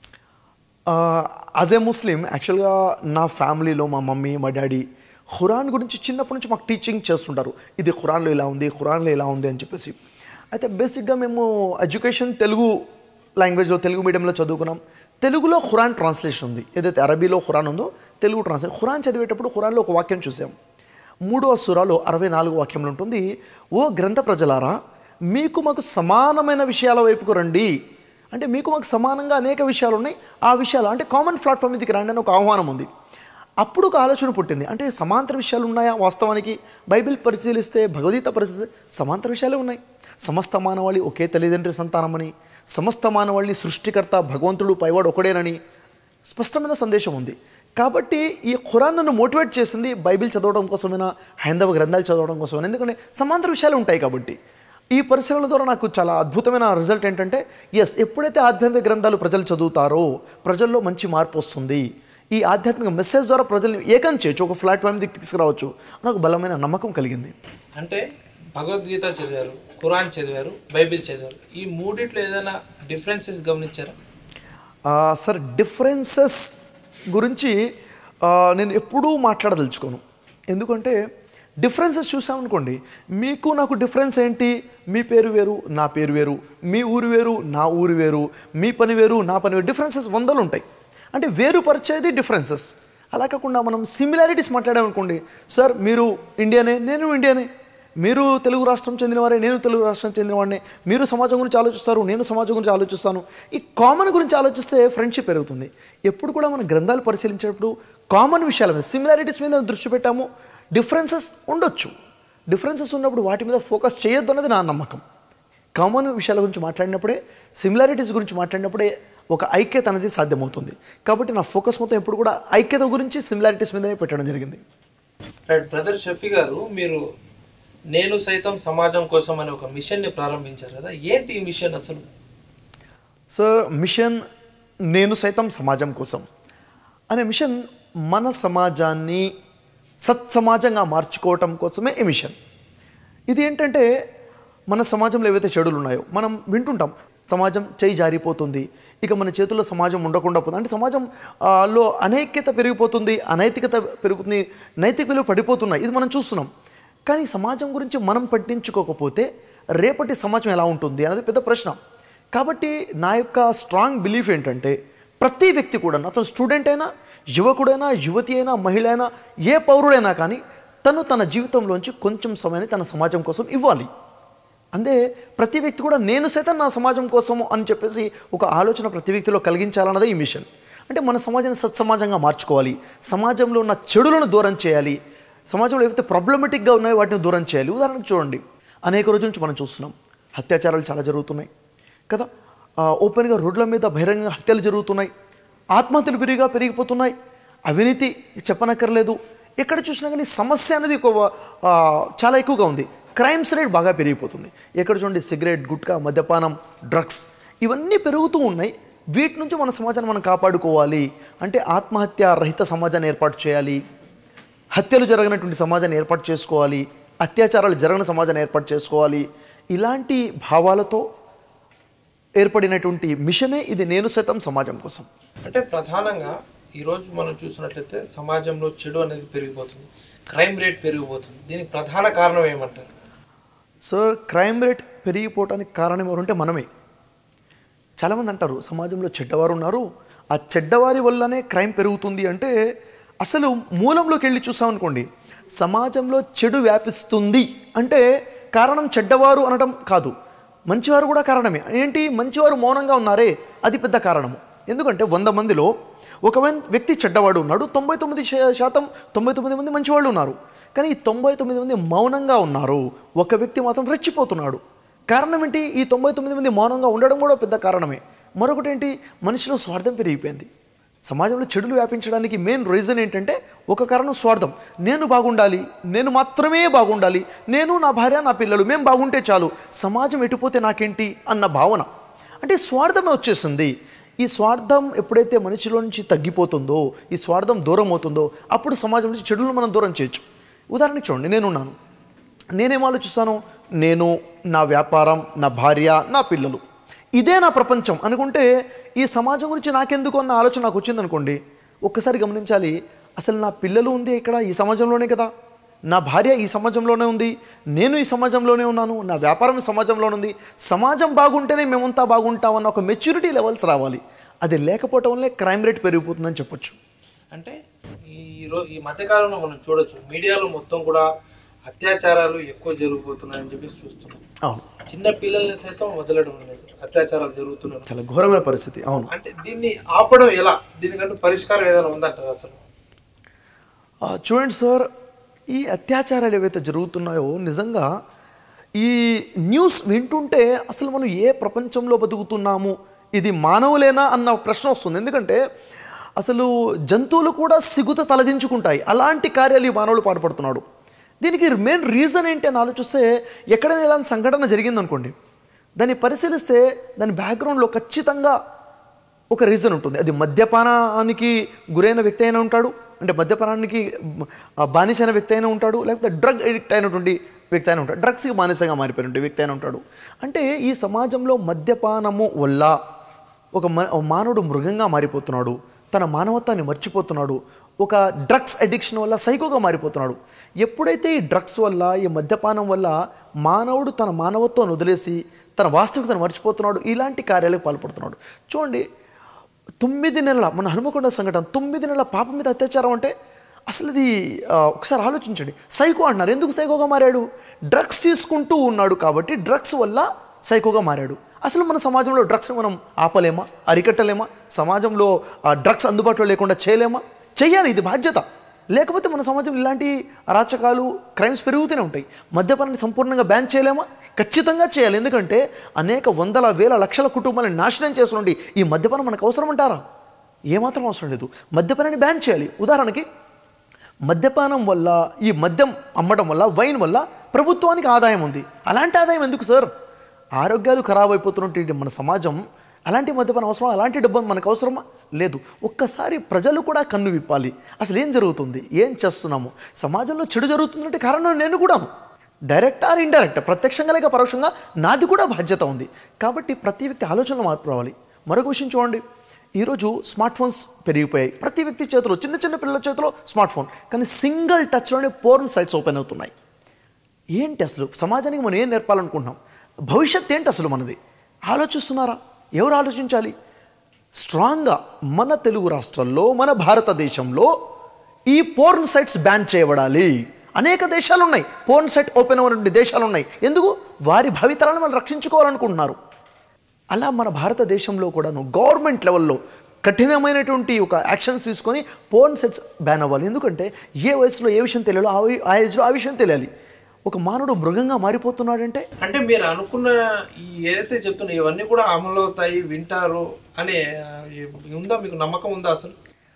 యాజ్ ఏ ముస్లిం యాక్చువల్గా నా ఫ్యామిలీలో మా మమ్మీ మా డాడీ ఖురాన్ గురించి చిన్నప్పటి నుంచి మాకు టీచింగ్ చేస్తుంటారు ఇది ఖురాన్లో ఇలా ఉంది ఖురాన్లో ఇలా ఉంది అని చెప్పేసి అయితే బేసిక్గా మేము ఎడ్యుకేషన్ తెలుగు లాంగ్వేజ్లో తెలుగు మీడియంలో చదువుకున్నాం తెలుగులో ఖురాన్ ట్రాన్స్లేషన్ ఉంది ఏదైతే అరబీలో ఖురాన్ ఉందో తెలుగు ట్రాన్స్లేషన్ ఖురాన్ చదివేటప్పుడు ఖురాన్లో ఒక వాక్యం చూసాం మూడవ సురాలో అరవై నాలుగు వాక్యంలో ఉంటుంది ఓ గ్రంథ ప్రజలారా మీకు మాకు సమానమైన విషయాల వైపుకు రండి అంటే మీకు మాకు సమానంగా అనేక విషయాలు ఉన్నాయి ఆ విషయాలు అంటే కామన్ ప్లాట్ఫామ్ మీదకి రండి అని ఒక ఆహ్వానం ఉంది అప్పుడు ఒక ఆలోచన పుట్టింది అంటే సమాంతర విషయాలు ఉన్నాయా వాస్తవానికి బైబిల్ పరిశీలిస్తే భగవద్గీత పరిశీలిస్తే సమాంతర విషయాలే ఉన్నాయి సమస్త మానవాళి ఒకే తల్లిదండ్రి సంతానమని సమస్త మానవాళిని సృష్టికర్త భగవంతుడు పైవాడు ఒకడేనని స్పష్టమైన సందేశం ఉంది కాబట్టి ఈ ఖురాన్ నన్ను మోటివేట్ చేసింది బైబిల్ చదవడం కోసమైనా హైందవ గ్రంథాలు చదవడం కోసమైనా ఎందుకంటే సమాంతర విషయాలు ఉంటాయి కాబట్టి ఈ పరిశీలన ద్వారా నాకు చాలా అద్భుతమైన రిజల్ట్ ఏంటంటే ఎస్ ఎప్పుడైతే ఆధ్యాత్మిక గ్రంథాలు ప్రజలు చదువుతారో ప్రజల్లో మంచి మార్పు వస్తుంది ఈ ఆధ్యాత్మిక మెసేజ్ ద్వారా ప్రజల్ని ఏకం చేయొచ్చు ఒక ప్లాట్ఫామ్ దిక్కు తీసుకురావచ్చు నాకు బలమైన నమ్మకం కలిగింది అంటే భగవద్గీత చదివారు ఖురాన్ చదివారు బైబిల్ చదివారు ఈ మూడిట్లో ఏదైనా డిఫరెన్సెస్ గమనించారా ఆ, సార్ డిఫరెన్సెస్ గురించి ఆ, నేను ఎప్పుడూ మాట్లాడదలుచుకోను ఎందుకంటే డిఫరెన్సెస్ చూసామనుకోండి మీకు నాకు డిఫరెన్స్ ఏంటి మీ పేరు వేరు నా పేరు వేరు మీ ఊరు వేరు నా ఊరు వేరు మీ పని వేరు నా పని వేరు డిఫరెన్సెస్ వందలు ఉంటాయి అంటే వేరుపరిచేది డిఫరెన్సెస్ అలా కాకుండా మనం సిమిలారిటీస్ మాట్లాడామనుకోండి సార్ మీరు ఇండియానే నేను ఇండియానే మీరు తెలుగు రాష్ట్రం చెందినవారే నేను తెలుగు రాష్ట్రం చెందినవాడినే మీరు సమాజం గురించి ఆలోచిస్తారు నేను సమాజం గురించి ఆలోచిస్తాను ఈ కామన్ గురించి ఆలోచిస్తే ఫ్రెండ్షిప్ పెరుగుతుంది ఎప్పుడు కూడా మన గ్రంథాలు పరిశీలించేటప్పుడు కామన్ విషయాల మీద సిమిలారిటీస్ మీద దృష్టి పెట్టాము డిఫరెన్సెస్ ఉండొచ్చు డిఫరెన్సెస్ ఉన్నప్పుడు వాటి మీద ఫోకస్ చేయొద్దు అన్నది నా నమ్మకం కామన్ విషయాల గురించి మాట్లాడినప్పుడే సిమిలారిటీస్ గురించి మాట్లాడినప్పుడే ఒక ఐక్యత అనేది సాధ్యమవుతుంది కాబట్టి నా ఫోకస్ మొత్తం ఎప్పుడు కూడా ఐక్యత గురించి సిమిలారిటీస్ మీదనే పెట్టడం జరిగింది రైట్ బ్రదర్ షఫీ గారు మీరు నేను సైతం సమాజం కోసం అనే ఒక మిషన్ని ప్రారంభించారు కదా ఏంటి ఈ మిషన్ అసలు సో మిషన్ నేను సైతం సమాజం కోసం అనే మిషన్ మన సమాజాన్ని సత్సమాజంగా మార్చుకోవటం కోసమే ఈ మిషన్ ఇది ఏంటంటే మన సమాజంలో ఏవైతే చెడులు ఉన్నాయో మనం వింటుంటాం సమాజం చేయి జారిపోతుంది ఇక మన చేతుల్లో సమాజం ఉండకుండా పోతుంది అంటే సమాజం ఆ, లో అనైక్యత పెరిగిపోతుంది అనైతికత పెరుగుతుంది నైతిక విలువ పడిపోతున్నాయి ఇది మనం చూస్తున్నాం కానీ సమాజం గురించి మనం పట్టించుకోకపోతే రేపటి సమాజం ఎలా ఉంటుంది అనేది పెద్ద ప్రశ్న కాబట్టి నా యొక్క స్ట్రాంగ్ బిలీఫ్ ఏంటంటే ప్రతి వ్యక్తి కూడా అతను స్టూడెంట్ అయినా యువకుడైనా యువతి అయినా మహిళ అయినా ఏ పౌరుడైనా కానీ తను తన జీవితంలోంచి కొంచెం సమయాన్ని తన సమాజం కోసం ఇవ్వాలి అందే ప్రతి వ్యక్తి కూడా నేను సైతం నా సమాజం కోసము అని చెప్పేసి ఒక ఆలోచన ప్రతి వ్యక్తిలో కలిగించాలన్నదే ఈ మిషన్ అంటే మన సమాజాన్ని సత్సమాజంగా మార్చుకోవాలి సమాజంలో ఉన్న చెడులను దూరం చేయాలి సమాజంలో ఏవైతే ప్రాబ్లమెటిక్గా ఉన్నాయో వాటిని దూరం చేయాలి ఉదాహరణకు చూడండి అనేక రోజుల నుంచి మనం చూస్తున్నాం అత్యాచారాలు చాలా జరుగుతున్నాయి కదా ఆ, ఓపెన్గా రోడ్ల మీద బహిరంగ హత్యలు జరుగుతున్నాయి ఆత్మహత్యలు విరిగా పెరిగిపోతున్నాయి అవినీతి చెప్పనక్కర్లేదు ఎక్కడ చూసినా కానీ సమస్య అనేది ఒక ఆ, చాలా ఎక్కువగా ఉంది క్రైమ్స్ రేట్ బాగా పెరిగిపోతుంది ఎక్కడ చూడండి సిగరెట్ గుట్కా మద్యపానం డ్రగ్స్ ఇవన్నీ పెరుగుతూ ఉన్నాయి వీటి నుంచి మన సమాజాన్ని మనం కాపాడుకోవాలి అంటే ఆత్మహత్య రహిత సమాజాన్ని ఏర్పాటు చేయాలి హత్యలు జరగనటువంటి సమాజాన్ని ఏర్పాటు చేసుకోవాలి అత్యాచారాలు జరగని సమాజాన్ని ఏర్పాటు చేసుకోవాలి ఇలాంటి భావాలతో ఏర్పడినటువంటి మిషనే ఇది నేను సైతం సమాజం కోసం అంటే ప్రధానంగా ఈరోజు మనం చూసినట్లయితే సమాజంలో చెడు అనేది పెరిగిపోతుంది క్రైమ్ రేట్ పెరిగిపోతుంది దీనికి ప్రధాన కారణం ఏమంటారు సో క్రైమ్ రేట్ పెరిగిపోవటానికి కారణం ఎవరంటే మనమే చాలామంది అంటారు సమాజంలో చెడ్డవారు ఉన్నారు ఆ చెడ్డవారి వల్లనే క్రైమ్ పెరుగుతుంది అంటే అసలు మూలంలోకి వెళ్ళి చూసామనుకోండి సమాజంలో చెడు వ్యాపిస్తుంది అంటే కారణం చెడ్డవారు అనడం కాదు మంచివారు కూడా కారణమే ఏంటి మంచివారు మౌనంగా ఉన్నారే అది పెద్ద కారణము ఎందుకంటే వంద మందిలో ఒక వన్- వ్యక్తి చెడ్డవాడు ఉన్నాడు తొంభై తొమ్మిది శా- శాతం తొంభై తొమ్మిది మంది మంచివాళ్ళు ఉన్నారు కానీ ఈ తొంభై తొమ్మిది మంది మౌనంగా ఉన్నారు ఒక వ్యక్తి మాత్రం రెచ్చిపోతున్నాడు కారణం ఏంటి ఈ తొంభై తొమ్మిది మంది మౌనంగా ఉండడం కూడా పెద్ద కారణమే మరొకటి ఏంటి మనిషిలో స్వార్థం పెరిగిపోయింది సమాజంలో చెడులు వ్యాపించడానికి మెయిన్ రీజన్ ఏంటంటే ఒక కారణం స్వార్థం నేను బాగుండాలి నేను మాత్రమే బాగుండాలి నేను నా భార్య నా పిల్లలు మేము బాగుంటే చాలు సమాజం ఎటుపోతే నాకేంటి అన్న భావన అంటే స్వార్థమే వచ్చేసింది ఈ స్వార్థం ఎప్పుడైతే మనిషిలో నుంచి తగ్గిపోతుందో ఈ స్వార్థం దూరం అవుతుందో అప్పుడు సమాజం నుంచి చెడులను మనం దూరం చేయొచ్చు ఉదాహరణకి చూడండి నేనున్నాను నేనేం ఆలోచిస్తాను నేను నా వ్యాపారం నా భార్య నా పిల్లలు ఇదే నా ప్రపంచం అనుకుంటే ఈ సమాజం గురించి నాకెందుకు అన్న ఆలోచన నాకు వచ్చిందనుకోండి ఒక్కసారి గమనించాలి అసలు నా పిల్లలు ఉంది ఇక్కడ ఈ సమాజంలోనే కదా నా భార్య ఈ సమాజంలోనే ఉంది నేను ఈ సమాజంలోనే ఉన్నాను నా వ్యాపారం ఈ సమాజంలోనే ఉంది సమాజం బాగుంటేనే మేమంతా బాగుంటామన్న ఒక మెచ్యూరిటీ లెవెల్స్ రావాలి అది లేకపోవటం వల్లే క్రైమ్ రేట్ పెరిగిపోతుందని చెప్పొచ్చు అంటే ఈ రో ఈ మధ్యకాలంలో మనం చూడొచ్చు మీడియాలో మొత్తం కూడా అత్యాచారాలు ఎక్కువ జరిగిపోతున్నాయని చెప్పేసి చూస్తున్నాం అవును చిన్న పిల్లల్ని సైతం వదలడం లేదు అత్యాచారాలు జరుగుతున్నాయి చాలా ఘోరమైన పరిస్థితి అవును అంటే దీన్ని ఆపడం ఎలా దీనికంటే పరిష్కారం ఏదైనా ఉందంటారు అసలు ఆ, చూడండి సార్ ఈ అత్యాచారాలు ఏవైతే జరుగుతున్నాయో నిజంగా ఈ న్యూస్ వింటుంటే అసలు మనం ఏ ప్రపంచంలో బతుకుతున్నాము ఇది మానవులేనా అన్న ప్రశ్న వస్తుంది ఎందుకంటే అసలు జంతువులు కూడా సిగుత తలదించుకుంటాయి అలాంటి కార్యాలు ఈ మానవులు పాటుపడుతున్నాడు దీనికి మెయిన్ రీజన్ ఏంటి అని ఆలోచిస్తే ఎక్కడైనా ఇలాంటి సంఘటన జరిగిందనుకోండి దాన్ని పరిశీలిస్తే దాని బ్యాక్గ్రౌండ్లో ఖచ్చితంగా ఒక రీజన్ ఉంటుంది అది మద్యపానానికి గురైన వ్యక్తి అయినా ఉంటాడు అంటే మద్యపానానికి ఆ, బానిసైన వ్యక్తి అయినా ఉంటాడు లేకపోతే డ్రగ్ ఎడిక్ట్ అయినటువంటి వ్యక్తి అయినా ఉంటాడు డ్రగ్స్కి మానసికంగా మారిపోయిన వ్యక్తి అయినా ఉంటాడు అంటే ఈ సమాజంలో మద్యపానము వల్ల ఒక మ- ఒక మానవుడు మృగంగా మారిపోతున్నాడు తన మానవత్వాన్ని మర్చిపోతున్నాడు ఒక డ్రగ్స్ అడిక్షన్ వల్ల సైకోగా మారిపోతున్నాడు ఎప్పుడైతే ఈ డ్రగ్స్ వల్ల ఈ మద్యపానం వల్ల మానవుడు తన మానవత్వాన్ని వదిలేసి తన వాస్తవికతను మర్చిపోతున్నాడు ఇలాంటి కార్యాలకు పాల్పడుతున్నాడు చూడండి తొమ్మిది నెలల మన హనుమకొండ సంఘటన తొమ్మిది నెలల పాప మీద అత్యాచారం అంటే అసలు ఇది ఆ, ఒకసారి ఆలోచించండి సైకో అంటున్నారు ఎందుకు సైకోగా మారాడు డ్రగ్స్ తీసుకుంటూ ఉన్నాడు కాబట్టి డ్రగ్స్ వల్ల సైకోగా మారాడు అసలు మన సమాజంలో డ్రగ్స్ మనం ఆపలేమా అరికట్టలేమా సమాజంలో ఆ డ్రగ్స్ అందుబాటులో లేకుండా చేయలేమా చెయ్యాలి ఇది బాధ్యత లేకపోతే మన సమాజంలో ఇలాంటి అరాచకాలు క్రైమ్స్ పెరుగుతూనే ఉంటాయి మద్యపానాన్ని సంపూర్ణంగా బ్యాన్ చేయలేమా ఖచ్చితంగా చేయాలి ఎందుకంటే అనేక వందల వేల లక్షల కుటుంబాలను నాశనం చేస్తుండి ఈ మద్యపానం మనకు అవసరం అంటారా ఏమాత్రం అవసరం లేదు మద్యపానాన్ని బ్యాన్ చేయాలి ఉదాహరణకి మద్యపానం వల్ల ఈ మద్యం అమ్మడం వల్ల వైన్ వల్ల ప్రభుత్వానికి ఆదాయం ఉంది అలాంటి ఆదాయం ఎందుకు సార్ ఆరోగ్యాలు ఖరాబ్ అయిపోతున్నటువంటి మన సమాజం అలాంటి మద్యపానం అవసరం అలాంటి డబ్బు మనకు అవసరమా లేదు ఒక్కసారి ప్రజలు కూడా కన్ను విప్పాలి అసలు ఏం జరుగుతుంది ఏం చేస్తున్నాము సమాజంలో చెడు జరుగుతుందంటే కారణం నేను కూడాను డైరెక్ట్ ఆర్ ఇండైరెక్ట్ ప్రత్యక్షంగా లేక పరోక్షంగా నాది కూడా బాధ్యత ఉంది కాబట్టి ప్రతి వ్యక్తి ఆలోచనలో మార్పు రావాలి మరొక విషయం చూడండి ఈరోజు స్మార్ట్ ఫోన్స్ పెరిగిపోయాయి ప్రతి వ్యక్తి చేతిలో చిన్న చిన్న పిల్లల చేతిలో స్మార్ట్ ఫోన్ కానీ సింగిల్ టచ్లోనే పోర్న్ సైట్స్ ఓపెన్ అవుతున్నాయి ఏంటి అసలు సమాజానికి మనం ఏం నేర్పాలనుకుంటున్నాం భవిష్యత్ ఏంటి అసలు మనది ఆలోచిస్తున్నారా ఎవరు ఆలోచించాలి స్ట్రాంగ్గా మన తెలుగు రాష్ట్రాల్లో మన భారతదేశంలో ఈ పోర్న్ సైట్స్ బ్యాన్ చేయబడాలి అనేక దేశాలు ఉన్నాయి పోర్న్ సైట్ ఓపెన్ అయినటువంటి దేశాలు ఉన్నాయి ఎందుకు వారి భావితరాలను వాళ్ళు రక్షించుకోవాలనుకుంటున్నారు అలా మన భారతదేశంలో కూడాను గవర్నమెంట్ లెవెల్లో కఠినమైనటువంటి ఒక యాక్షన్స్ తీసుకొని పోర్న్ సెట్స్ బ్యాన్ అవ్వాలి ఎందుకంటే ఏ వయసులో ఏ విషయం తెలియాలో ఆ వయ- ఆ ఏజ్లో ఆ విషయం తెలియాలి ఒక మానవుడు మృగంగా మారిపోతున్నాడంటే అంటే మీరు అనుకున్న ఈ ఏదైతే చెప్తున్నా ఇవన్నీ కూడా అమలు అవుతాయి వింటారు అనే ఆ, ఈ- ఉందా మీకు నమ్మకం ఉందా అసలు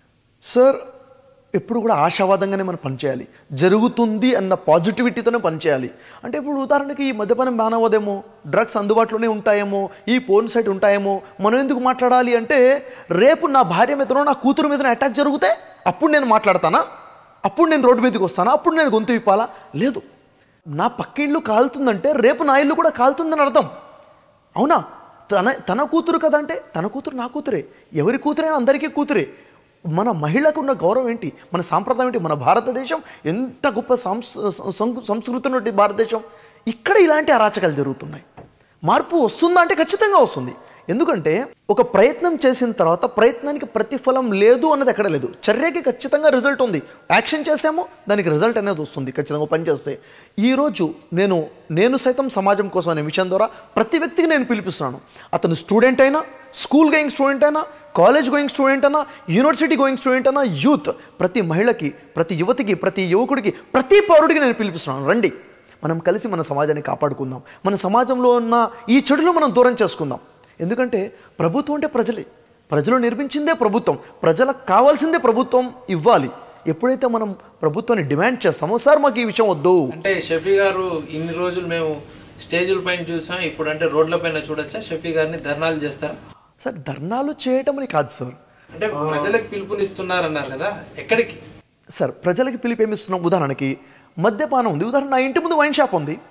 సార్ ఎప్పుడు కూడా ఆశావాదంగానే మనం పనిచేయాలి జరుగుతుంది అన్న పాజిటివిటీతోనే పనిచేయాలి అంటే ఇప్పుడు ఉదాహరణకి ఈ మద్యపానం బ్యాన్ అవ్వదేమో డ్రగ్స్ అందుబాటులోనే ఉంటాయేమో ఈ పోర్న్ సైట్ ఉంటాయేమో మనం ఎందుకు మాట్లాడాలి అంటే రేపు నా భార్య మీదనో నా కూతురు మీద అటాక్ జరిగితే అప్పుడు నేను మాట్లాడతానా అప్పుడు నేను రోడ్డు మీదకి వస్తానా అప్పుడు నేను గొంతు విప్పాలా లేదు నా పక్క ఇల్లు కాలుతుందంటే రేపు నా ఇల్లు కూడా కాలుతుందని అర్థం అవునా తన తన కూతురు కదంటే తన కూతురు నా కూతురే ఎవరి కూతురైనా అందరికీ కూతురే మన మహిళకు ఉన్న గౌరవం ఏంటి మన సాంప్రదాయం ఏంటి మన భారతదేశం ఎంత గొప్ప సంస్ సం- సంస్కృతి ఉన్నటువంటి భారతదేశం ఇక్కడ ఇలాంటి అరాచకాలు జరుగుతున్నాయి మార్పు వస్తుందా అంటే ఖచ్చితంగా వస్తుంది ఎందుకంటే ఒక ప్రయత్నం చేసిన తర్వాత ప్రయత్నానికి ప్రతిఫలం లేదు అన్నది ఎక్కడ లేదు చర్యకి ఖచ్చితంగా రిజల్ట్ ఉంది యాక్షన్ చేసామో దానికి రిజల్ట్ అనేది వస్తుంది ఖచ్చితంగా పని చేస్తే ఈరోజు నేను నేను సైతం సమాజం కోసం అనే విషయం ద్వారా ప్రతి వ్యక్తికి నేను పిలిపిస్తున్నాను అతను స్టూడెంట్ అయినా స్కూల్ గోయింగ్ స్టూడెంట్ అయినా కాలేజ్ గోయింగ్ స్టూడెంట్ అయినా యూనివర్సిటీ గోయింగ్ స్టూడెంట్ అయినా యూత్ ప్రతి మహిళకి ప్రతి యువతికి ప్రతి యువకుడికి ప్రతి పౌరుడికి నేను పిలిపిస్తున్నాను రండి మనం కలిసి మన సమాజాన్ని కాపాడుకుందాం మన సమాజంలో ఉన్న ఈ చెడులు మనం దూరం చేసుకుందాం ఎందుకంటే ప్రభుత్వం అంటే ప్రజలే ప్రజలు నిర్మించిందే ప్రభుత్వం ప్రజలకు కావాల్సిందే ప్రభుత్వం ఇవ్వాలి ఎప్పుడైతే మనం ప్రభుత్వాన్ని డిమాండ్ చేస్తామో సార్ మాకు ఈ విషయం వద్దు అంటే షఫీ గారు ఇన్ని రోజులు మేము స్టేజుల పైన చూసాం ఇప్పుడు అంటే రోడ్ల పైన చూడొచ్చా షఫీ గారిని ధర్నాలు చేస్తారా సార్ ధర్నాలు చేయటం అని కాదు సార్ అంటే ప్రజలకు పిలుపునిస్తున్నారన్నారు కదా ఎక్కడికి సార్ ప్రజలకి పిలిపేమిస్తున్నాం ఉదాహరణకి మద్యపానం ఉంది ఉదాహరణ నా ఇంటి ముందు వైన్ షాప్ ఉంది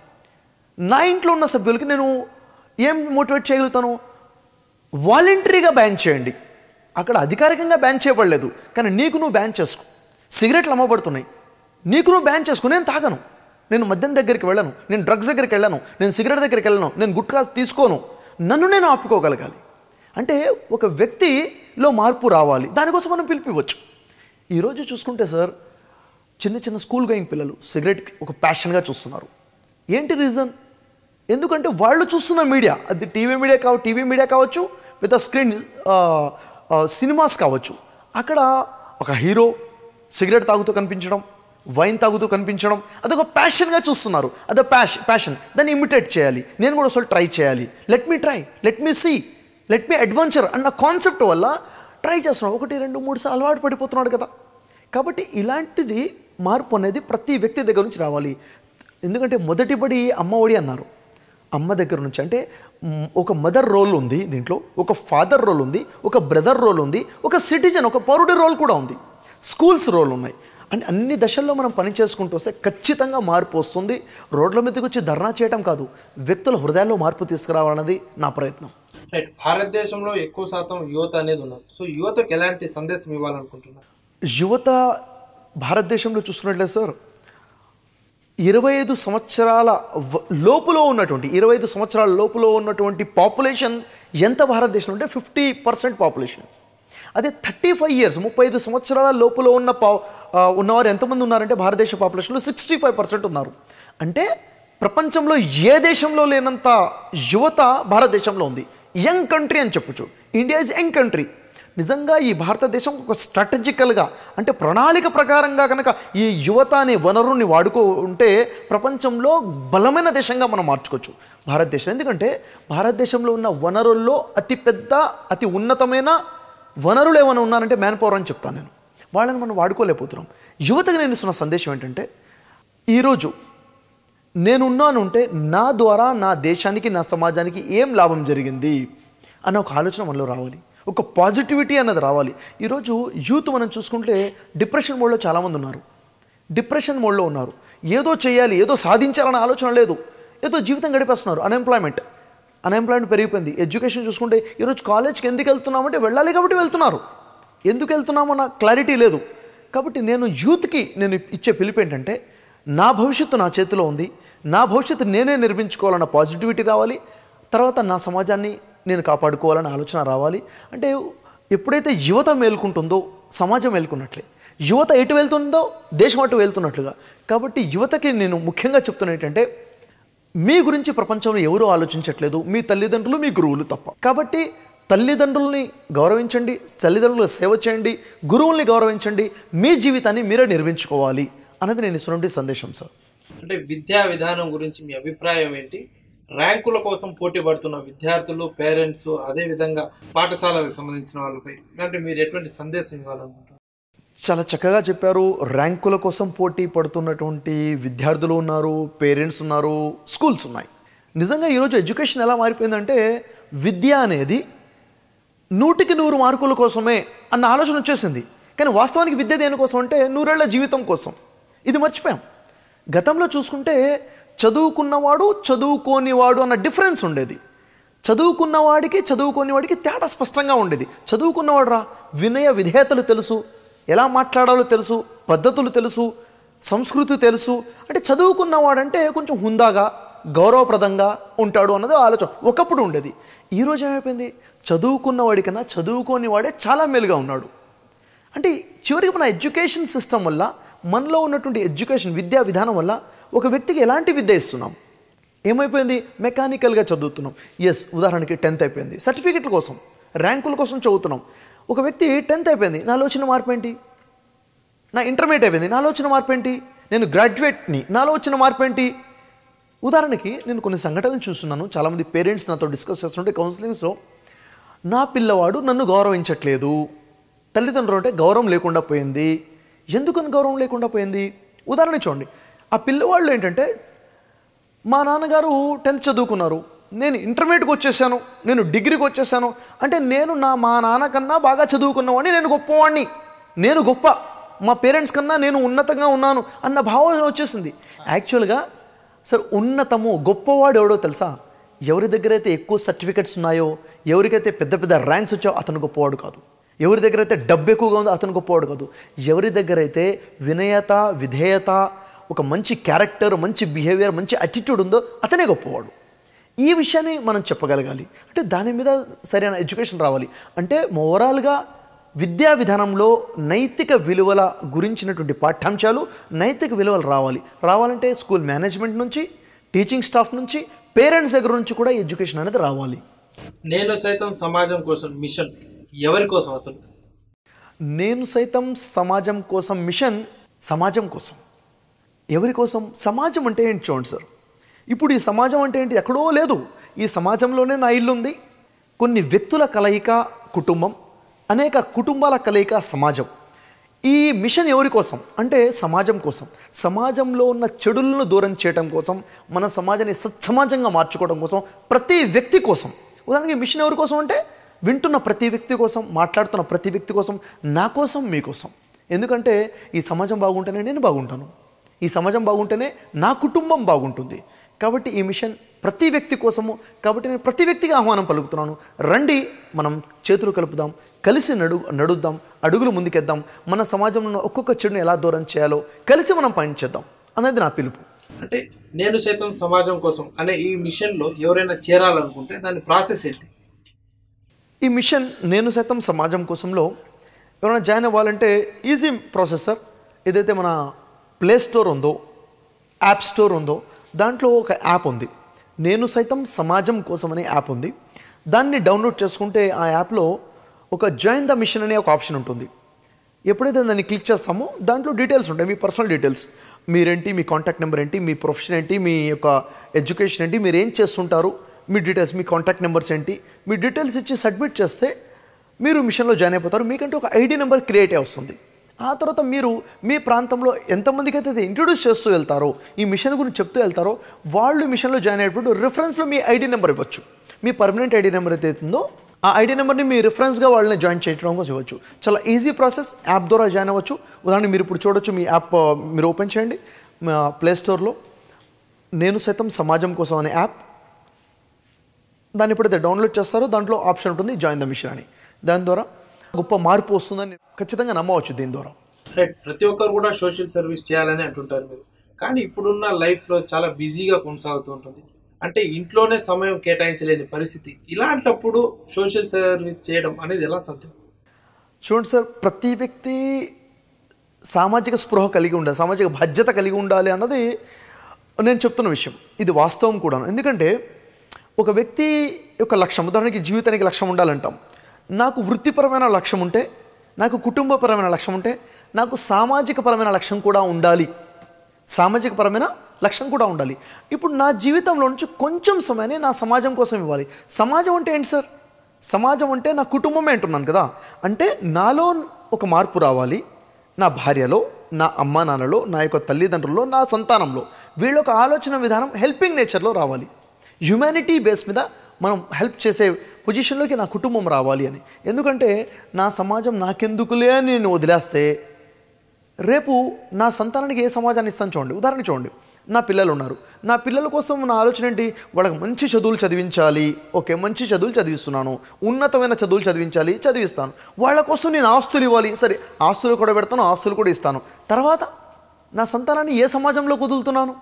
నా ఇంట్లో ఉన్న సభ్యులకి నేను ఏం మోటివేట్ చేయగలుగుతాను వాలంటరీగా బ్యాన్ చేయండి అక్కడ అధికారికంగా బ్యాన్ చేయబడలేదు కానీ నీకు నువ్వు బ్యాన్ చేసుకో సిగరెట్లు అమ్మబడుతున్నాయి నీకు నువ్వు బ్యాన్ చేసుకో నేను తాగను నేను మద్యం దగ్గరికి వెళ్ళను నేను డ్రగ్స్ దగ్గరికి వెళ్ళను నేను సిగరెట్ దగ్గరికి వెళ్ళను నేను గుట్కా తీసుకోను నన్ను నేను ఆపుకోగలగాలి అంటే ఒక వ్యక్తిలో మార్పు రావాలి దానికోసం మనం పిలిపివచ్చు ఈరోజు చూసుకుంటే సార్ చిన్న చిన్న స్కూల్ గోయింగ్ పిల్లలు సిగరెట్ ఒక ప్యాషన్గా చూస్తున్నారు ఏంటి రీజన్ ఎందుకంటే వాళ్ళు చూస్తున్న మీడియా అది టీవీ మీడియా కావ టీవీ మీడియా కావచ్చు విత్ స్క్రీన్ సినిమాస్ కావచ్చు అక్కడ ఒక హీరో సిగరెట్ తాగుతూ కనిపించడం వైన్ తాగుతూ కనిపించడం అదొక ప్యాషన్గా చూస్తున్నారు అదొక ప్యాష్ ప్యాషన్ దాన్ని ఇమిటేట్ చేయాలి నేను కూడా అసలు ట్రై చేయాలి let me try let me see let me adventure అన్న కాన్సెప్ట్ వల్ల ట్రై చేస్తున్నాడు ఒకటి రెండు మూడు సార్లు అలవాటు పడిపోతున్నాడు కదా కాబట్టి ఇలాంటిది మార్పు అనేది ప్రతి వ్యక్తి దగ్గర నుంచి రావాలి ఎందుకంటే మొదటి బడి అమ్మ ఒడి అన్నారు అమ్మ దగ్గర నుంచి అంటే మ్, ఒక మదర్ రోల్ ఉంది దీంట్లో ఒక ఫాదర్ రోల్ ఉంది ఒక బ్రదర్ రోల్ ఉంది ఒక సిటిజన్ ఒక పౌరుడి రోల్ కూడా ఉంది స్కూల్స్ రోల్ ఉన్నాయి అని అన్ని దశల్లో మనం పని చేసుకుంటూ వస్తే ఖచ్చితంగా మార్పు వస్తుంది రోడ్ల మీదకి వచ్చి ధర్నా చేయటం కాదు వ్యక్తుల హృదయాల్లో మార్పు తీసుకురావాలన్నది నా ప్రయత్నం రైట్ భారతదేశంలో ఎక్కువ శాతం యువత అనేది ఉన్నారు సో యువతకు ఎలాంటి సందేశం ఇవ్వాలనుకుంటున్నారు యువత భారతదేశంలో చూసుకున్నట్లయితే సార్ ఇరవై ఐదు సంవత్సరాల వ- లోపులో ఉన్నటువంటి ఇరవై ఐదు సంవత్సరాల లోపులో ఉన్నటువంటి పాపులేషన్ ఎంత భారతదేశంలో అంటే ఫిఫ్టీ పర్సెంట్ పాపులేషన్ అదే థర్టీ ఫైవ్ ఇయర్స్ ముప్పై ఐదు సంవత్సరాల లోపులో ఉన్న పా ఆ, ఉన్నవారు ఎంతమంది ఉన్నారంటే భారతదేశ పాపులేషన్లో సిక్స్టీ ఫైవ్ పర్సెంట్ ఉన్నారు అంటే ప్రపంచంలో ఏ దేశంలో లేనంత యువత భారతదేశంలో ఉంది యంగ్ కంట్రీ అని చెప్పొచ్చు ఇండియా ఇస్ యంగ్ కంట్రీ నిజంగా ఈ భారతదేశం ఒక స్ట్రాటజికల్గా అంటే ప్రణాళిక ప్రకారంగా కనుక ఈ యువత అనే వనరుని వాడుకో ఉంటే ప్రపంచంలో బలమైన దేశంగా మనం మార్చుకోవచ్చు భారతదేశం ఎందుకంటే భారతదేశంలో ఉన్న వనరుల్లో అతి పెద్ద అతి ఉన్నతమైన వనరులు ఏమైనా ఉన్నారంటే మ్యాన్ పవర్ అని చెప్తాను నేను వాళ్ళని మనం వాడుకోలేకపోతున్నాం యువతకు నేను ఇస్తున్న సందేశం ఏంటంటే ఈరోజు నేనున్నాను ఉంటే నా ద్వారా నా దేశానికి నా సమాజానికి ఏం లాభం జరిగింది అన్న ఒక ఆలోచన మనలో రావాలి ఒక పాజిటివిటీ అన్నది రావాలి ఈరోజు యూత్ మనం చూసుకుంటే డిప్రెషన్ మోడ్లో చాలామంది ఉన్నారు డిప్రెషన్ మోడ్లో ఉన్నారు ఏదో చేయాలి ఏదో సాధించాలన్న ఆలోచన లేదు ఏదో జీవితం గడిపేస్తున్నారు అన్ఎంప్లాయ్మెంట్ అన్ఎంప్లాయ్మెంట్ పెరిగిపోయింది ఎడ్యుకేషన్ చూసుకుంటే ఈరోజు కాలేజ్కి ఎందుకు వెళ్తున్నామంటే వెళ్ళాలి కాబట్టి వెళ్తున్నారు ఎందుకు వెళ్తున్నామో నాకు క్లారిటీ లేదు కాబట్టి నేను యూత్కి నేను ఇచ్చే పిలుపు ఏంటంటే నా భవిష్యత్తు నా చేతిలో ఉంది నా భవిష్యత్తు నేనే నిర్మించుకోవాలన్న పాజిటివిటీ రావాలి తర్వాత నా సమాజాన్ని నేను కాపాడుకోవాలన్న ఆలోచన రావాలి అంటే ఎప్పుడైతే యువత మేల్కుంటుందో సమాజం మేల్కొన్నట్లే యువత ఎటు వెళ్తుందో దేశం అటు వెళ్తున్నట్లుగా కాబట్టి యువతకి నేను ముఖ్యంగా చెప్తున్నా ఏంటంటే మీ గురించి ప్రపంచంలో ఎవరూ ఆలోచించట్లేదు మీ తల్లిదండ్రులు మీ గురువులు తప్ప కాబట్టి తల్లిదండ్రుల్ని గౌరవించండి తల్లిదండ్రులకు సేవ చేయండి గురువుల్ని గౌరవించండి మీ జీవితాన్ని మీరే నిర్మించుకోవాలి అన్నది నేను ఇస్తున్నటువంటి సందేశం సార్ అంటే విద్యా విధానం గురించి మీ అభిప్రాయం ఏంటి ర్యాంకుల కోసం పోటీ పడుతున్న విద్యార్థులు పేరెంట్స్ అదే విధంగా పాఠశాలకు సంబంధించిన వాళ్ళపై అంటే మీరు ఎటువంటి సందేశం ఇవ్వాలనుకుంటున్నారు చాలా చక్కగా చెప్పారు ర్యాంకుల కోసం పోటీ పడుతున్నటువంటి విద్యార్థులు ఉన్నారు పేరెంట్స్ ఉన్నారు స్కూల్స్ ఉన్నాయి నిజంగా ఈరోజు ఎడ్యుకేషన్ ఎలా మారిపోయిందంటే విద్య అనేది నూటికి నూరు మార్కుల కోసమే అన్న ఆలోచన వచ్చేసింది కానీ వాస్తవానికి విద్య దేనికోసం అంటే నూరేళ్ల జీవితం కోసం ఇది మర్చిపోయాం గతంలో చూసుకుంటే చదువుకున్నవాడు చదువుకోనివాడు అన్న డిఫరెన్స్ ఉండేది చదువుకున్నవాడికి చదువుకోని వాడికి తేడా స్పష్టంగా ఉండేది చదువుకున్నవాడు రా వినయ విధేయతలు తెలుసు ఎలా మాట్లాడాలో తెలుసు పద్ధతులు తెలుసు సంస్కృతి తెలుసు అంటే చదువుకున్నవాడంటే కొంచెం హుందాగా గౌరవప్రదంగా ఉంటాడు అన్నది ఆలోచన ఒకప్పుడు ఉండేది ఈరోజు ఏమైపోయింది చదువుకున్నవాడి కన్నా చదువుకోని వాడే చాలా మేలుగా ఉన్నాడు అంటే చివరికి మన ఎడ్యుకేషన్ సిస్టమ్ వల్ల మనలో ఉన్నటువంటి ఎడ్యుకేషన్ విద్యా విధానం వల్ల ఒక వ్యక్తికి ఎలాంటి విద్య ఇస్తున్నాం ఏమైపోయింది మెకానికల్గా చదువుతున్నాం ఎస్ ఉదాహరణకి టెన్త్ అయిపోయింది సర్టిఫికెట్ల కోసం ర్యాంకుల కోసం చదువుతున్నాం ఒక వ్యక్తి టెన్త్ అయిపోయింది నాలో వచ్చిన మార్పు ఏంటి నా ఇంటర్మీడియట్ అయిపోయింది నాలో వచ్చిన మార్పు ఏంటి నేను గ్రాడ్యుయేట్ని నాలో వచ్చిన మార్పు ఏంటి ఉదాహరణకి నేను కొన్ని సంఘటనలు చూస్తున్నాను చాలామంది పేరెంట్స్ నాతో డిస్కస్ చేస్తుంటే కౌన్సిలింగ్స్లో నా పిల్లవాడు నన్ను గౌరవించట్లేదు తల్లిదండ్రులు అంటే గౌరవం లేకుండా పోయింది ఎందుకని గౌరవం లేకుండా పోయింది ఉదాహరణ చూడండి ఆ పిల్లవాళ్ళు ఏంటంటే మా నాన్నగారు టెన్త్ చదువుకున్నారు నేను ఇంటర్మీడియట్కి వచ్చేసాను నేను డిగ్రీకి వచ్చేసాను అంటే నేను నా మా నాన్న కన్నా బాగా చదువుకున్నవాడిని నేను గొప్పవాడిని నేను గొప్ప మా పేరెంట్స్ కన్నా నేను ఉన్నతంగా ఉన్నాను అన్న భావన వచ్చేసింది యాక్చువల్గా సార్ ఉన్నతము గొప్పవాడు ఎవడో తెలుసా ఎవరి దగ్గర అయితే ఎక్కువ సర్టిఫికెట్స్ ఉన్నాయో ఎవరికైతే పెద్ద పెద్ద ర్యాంక్స్ వచ్చాయో అతను గొప్పవాడు కాదు ఎవరి దగ్గర అయితే డబ్బు ఎక్కువగా ఉందో అతను గొప్పవాడు కాదు ఎవరి దగ్గర అయితే వినయత విధేయత ఒక మంచి క్యారెక్టర్ మంచి బిహేవియర్ మంచి అటిట్యూడ్ ఉందో అతనే గొప్పవాడు ఈ విషయాన్ని మనం చెప్పగలగాలి అంటే దాని మీద సరైన ఎడ్యుకేషన్ రావాలి అంటే ఓవరాల్గా విద్యా విధానంలో నైతిక విలువల గురించినటువంటి పాఠ్యాంశాలు నైతిక విలువలు రావాలి రావాలంటే స్కూల్ మేనేజ్మెంట్ నుంచి టీచింగ్ స్టాఫ్ నుంచి పేరెంట్స్ దగ్గర నుంచి కూడా ఎడ్యుకేషన్ అనేది రావాలి నేను సైతం సమాజం కోసం మిషన్ ఎవరి కోసం అసలు నేను సైతం సమాజం కోసం మిషన్ సమాజం కోసం ఎవరి కోసం సమాజం అంటే ఏంటి చూడండి సార్ ఇప్పుడు ఈ సమాజం అంటే ఏంటి ఎక్కడో లేదు ఈ సమాజంలోనే నా ఇల్లు ఉంది కొన్ని వ్యక్తుల కలయిక కుటుంబం అనేక కుటుంబాల కలయిక సమాజం ఈ మిషన్ ఎవరి కోసం అంటే సమాజం కోసం సమాజంలో ఉన్న చెడులను దూరం చేయడం కోసం మన సమాజాన్ని సత్సమాజంగా మార్చుకోవడం కోసం ప్రతి వ్యక్తి కోసం ఉదాహరణకి ఈ మిషన్ ఎవరి కోసం అంటే వింటున్న ప్రతి వ్యక్తి కోసం మాట్లాడుతున్న ప్రతి వ్యక్తి కోసం నా కోసం మీకోసం ఎందుకంటే ఈ సమాజం బాగుంటేనే నేను బాగుంటాను ఈ సమాజం బాగుంటేనే నా కుటుంబం బాగుంటుంది కాబట్టి ఈ మిషన్ ప్రతి వ్యక్తి కోసము కాబట్టి నేను ప్రతి వ్యక్తికి ఆహ్వానం పలుకుతున్నాను రండి మనం చేతులు కలుపుదాం కలిసి నడు నడుద్దాం అడుగులు ముందుకెద్దాం మన సమాజంలో ఉన్న ఒక్కొక్క చెడుని ఎలా దూరం చేయాలో కలిసి మనం పనిచేద్దాం అనేది నా పిలుపు అంటే నేను సైతం సమాజం కోసం అనే ఈ మిషన్లో ఎవరైనా చేరాలనుకుంటే దాని ప్రాసెస్ ఏంటి ఈ మిషన్ నేను సైతం సమాజం కోసంలో ఎవరైనా జాయిన్ అవ్వాలంటే ఈజీ ప్రాసెసర్ ఏదైతే మన ప్లే స్టోర్ ఉందో యాప్ స్టోర్ ఉందో దాంట్లో ఒక యాప్ ఉంది నేను సైతం సమాజం కోసం అనే యాప్ ఉంది దాన్ని డౌన్లోడ్ చేసుకుంటే ఆ యాప్లో ఒక జాయిన్ ద మిషన్ అనే ఒక ఆప్షన్ ఉంటుంది ఎప్పుడైతే దాన్ని క్లిక్ చేస్తామో దాంట్లో డీటెయిల్స్ ఉంటాయి మీ పర్సనల్ డీటెయిల్స్ మీరేంటి మీ కాంటాక్ట్ నెంబర్ ఏంటి మీ ప్రొఫెషన్ ఏంటి మీ యొక్క ఎడ్యుకేషన్ ఏంటి మీరు ఏం చేస్తుంటారు మీ డీటెయిల్స్ మీ కాంటాక్ట్ నెంబర్స్ ఏంటి మీ డీటెయిల్స్ ఇచ్చి సబ్మిట్ చేస్తే మీరు మిషన్లో జాయిన్ అయిపోతారు మీకంటే ఒక ఐడి నెంబర్ క్రియేట్ అయి వస్తుంది ఆ తర్వాత మీరు మీ ప్రాంతంలో ఎంతమందికి అయితే ఇంట్రొడ్యూస్ చేస్తూ వెళ్తారో ఈ మిషన్ గురించి చెప్తూ వెళ్తారో వాళ్ళు ఈ మిషన్లో జాయిన్ అయ్యేటప్పుడు రిఫరెన్స్లో మీ ఐడి నెంబర్ ఇవ్వచ్చు మీ పర్మనెంట్ ఐడి నెంబర్ అయితే ఉందో ఆ ఐడి నెంబర్ని మీ రిఫరెన్స్గా వాళ్ళని జాయిన్ చేయడం కోసం ఇవ్వచ్చు చాలా ఈజీ ప్రాసెస్ యాప్ ద్వారా జాయిన్ అవ్వచ్చు ఉదాహరణకి మీరు ఇప్పుడు చూడొచ్చు మీ యాప్ ఆ, మీరు ఓపెన్ చేయండి ప్లే స్టోర్లో నేను సైతం సమాజం కోసం అనే యాప్ దాన్ని ఎప్పుడైతే డౌన్లోడ్ చేస్తారో దాంట్లో ఆప్షన్ ఉంటుంది జాయిన్ ద మిషన్ అని దాని ద్వారా గొప్ప మార్పు వస్తుందని ఖచ్చితంగా నమ్మవచ్చు దీని ద్వారా రైట్ ప్రతి ఒక్కరు కూడా సోషల్ సర్వీస్ చేయాలని అంటుంటారు మీరు కానీ ఇప్పుడున్న లైఫ్లో చాలా బిజీగా కొనసాగుతూ ఉంటుంది అంటే ఇంట్లోనే సమయం కేటాయించలేని పరిస్థితి ఇలాంటప్పుడు సోషల్ సర్వీస్ చేయడం అనేది ఎలా సాధ్యం చూడండి సార్ ప్రతి వ్యక్తి సామాజిక స్పృహ కలిగి ఉండాలి సామాజిక బాధ్యత కలిగి ఉండాలి అన్నది నేను చెప్తున్న విషయం ఇది వాస్తవం కూడా ఎందుకంటే ఒక వ్యక్తి యొక్క లక్ష్యం ఉదాహరణకి జీవితానికి లక్ష్యం ఉండాలంటాం నాకు వృత్తిపరమైన లక్ష్యం ఉంటే నాకు కుటుంబపరమైన లక్ష్యం ఉంటే నాకు సామాజిక పరమైన లక్ష్యం కూడా ఉండాలి సామాజిక పరమైన లక్ష్యం కూడా ఉండాలి ఇప్పుడు నా జీవితంలో నుంచి కొంచెం సమయాన్ని నా సమాజం కోసం ఇవ్వాలి సమాజం అంటే ఏంటి సార్ సమాజం అంటే నా కుటుంబమే అంటున్నాను కదా అంటే నాలో ఒక మార్పు రావాలి నా భార్యలో నా అమ్మా నాన్నలో నా యొక్క తల్లిదండ్రుల్లో నా సంతానంలో వీళ్ళ ఒక ఆలోచన విధానం హెల్పింగ్ నేచర్లో రావాలి హ్యుమానిటీ బేస్ మీద మనం హెల్ప్ చేసే పొజిషన్లోకి నా కుటుంబం రావాలి అని ఎందుకంటే నా సమాజం నాకెందుకులే అని నేను వదిలేస్తే రేపు నా సంతానానికి ఏ సమాజాన్ని ఇస్తాను చూడండి ఉదాహరణ చూడండి నా పిల్లలు ఉన్నారు నా పిల్లల కోసం నా ఆలోచన ఏంటి వాళ్ళకి మంచి చదువులు చదివించాలి ఓకే మంచి చదువులు చదివిస్తున్నాను ఉన్నతమైన చదువులు చదివించాలి చదివిస్తాను వాళ్ళ కోసం నేను ఆస్తులు ఇవ్వాలి సరే ఆస్తులు కూడా పెడతాను ఆస్తులు కూడా ఇస్తాను తర్వాత నా సంతానాన్ని ఏ సమాజంలో కుదులుతున్నాను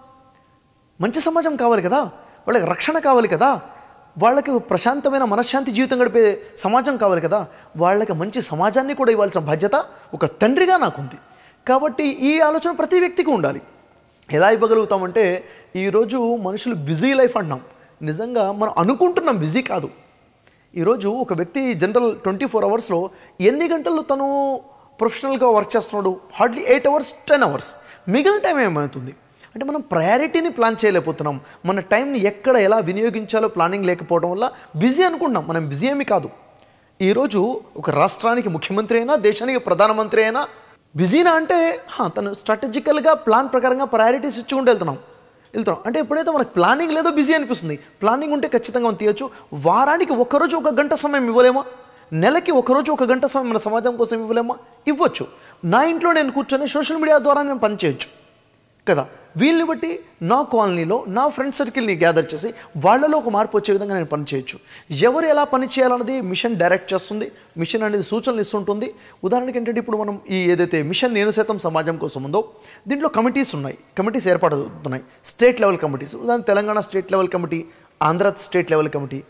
మంచి సమాజం కావాలి కదా వాళ్ళకి రక్షణ కావాలి కదా వాళ్ళకి ప్రశాంతమైన మనశ్శాంతి జీవితం గడిపే సమాజం కావాలి కదా వాళ్ళకి మంచి సమాజాన్ని కూడా ఇవ్వాల్సిన బాధ్యత ఒక తండ్రిగా నాకుంది కాబట్టి ఈ ఆలోచన ప్రతి వ్యక్తికి ఉండాలి ఎలా ఇవ్వగలుగుతామంటే ఈరోజు మనుషులు బిజీ లైఫ్ అంటున్నాం నిజంగా మనం అనుకుంటున్నాం బిజీ కాదు ఈరోజు ఒక వ్యక్తి జనరల్ ట్వంటీ ఫోర్ అవర్స్లో ఎన్ని గంటలు తను ప్రొఫెషనల్గా వర్క్ చేస్తున్నాడు hardly eight hours ten hours మిగిలిన టైం ఏమవుతుంది అంటే మనం ప్రయారిటీని ప్లాన్ చేయలేకపోతున్నాం మన టైంని ఎక్కడ ఎలా వినియోగించాలో ప్లానింగ్ లేకపోవడం వల్ల బిజీ అనుకుంటున్నాం మనం బిజీ ఏమి కాదు ఈరోజు ఒక రాష్ట్రానికి ముఖ్యమంత్రి అయినా దేశానికి ప్రధానమంత్రి అయినా బిజీనా అంటే హా, తను స్ట్రాటజికల్గా ప్లాన్ ప్రకారంగా ప్రయారిటీస్ ఇచ్చుకుంటూ వెళ్తున్నాం వెళ్తున్నాం అంటే ఎప్పుడైతే మనకు ప్లానింగ్ లేదో బిజీ అనిపిస్తుంది ప్లానింగ్ ఉంటే ఖచ్చితంగా మనం తీయచ్చు వారానికి ఒకరోజు ఒక గంట సమయం ఇవ్వలేమా నెలకి ఒకరోజు ఒక గంట సమయం మన సమాజం కోసం ఇవ్వలేమా ఇవ్వచ్చు నా ఇంట్లో నేను కూర్చొని సోషల్ మీడియా ద్వారా నేను పనిచేయచ్చు కదా వీళ్ళని బట్టి నా కాలనీలో నా ఫ్రెండ్ సర్కిల్ని గ్యాదర్ చేసి వాళ్ళలో ఒక మార్పు వచ్చే విధంగా నేను పని చేయొచ్చు ఎవరు ఎలా పని చేయాలన్నది మిషన్ డైరెక్ట్ చేస్తుంది మిషన్ అనేది సూచనలు ఇస్తుంటుంది ఉదాహరణకి ఏంటంటే ఇప్పుడు మనం ఈ ఏదైతే మిషన్ నేను శాతం సమాజం కోసం ఉందో దీంట్లో కమిటీస్ ఉన్నాయి కమిటీస్ ఏర్పడుతున్నాయి స్టేట్ లెవెల్ కమిటీస్ ఉదాహరణ Telangana state level committee Andhra state level committee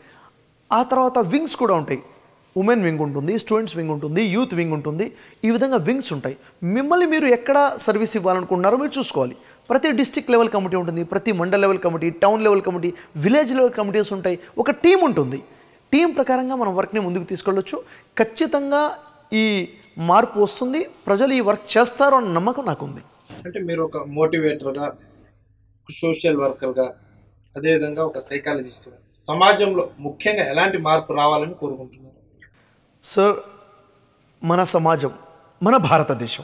ఆ తర్వాత వింగ్స్ కూడా ఉంటాయి ఉమెన్ వింగ్ ఉంటుంది స్టూడెంట్స్ వింగ్ ఉంటుంది యూత్ వింగ్ ఉంటుంది ఈ విధంగా వింగ్స్ ఉంటాయి మిమ్మల్ని మీరు ఎక్కడ సర్వీస్ ఇవ్వాలనుకుంటున్నారో మీరు చూసుకోవాలి ప్రతి డిస్టిక్ లెవెల్ కమిటీ ఉంటుంది ప్రతి mandal level committee town level committee village level committees ఉంటాయి ఒక టీం ఉంటుంది టీం ప్రకారంగా మనం వర్క్ని ముందుకు తీసుకెళ్ళొచ్చు ఖచ్చితంగా ఈ మార్పు వస్తుంది ప్రజలు ఈ వర్క్ చేస్తారు అన్న నమ్మకం నాకుంది అంటే మీరు ఒక మోటివేటర్గా సోషల్ వర్కర్గా అదేవిధంగా ఒక సైకాలజిస్ట్గా సమాజంలో ముఖ్యంగా ఎలాంటి మార్పు రావాలని కోరుకుంటున్నారు సార్ మన సమాజం మన భారతదేశం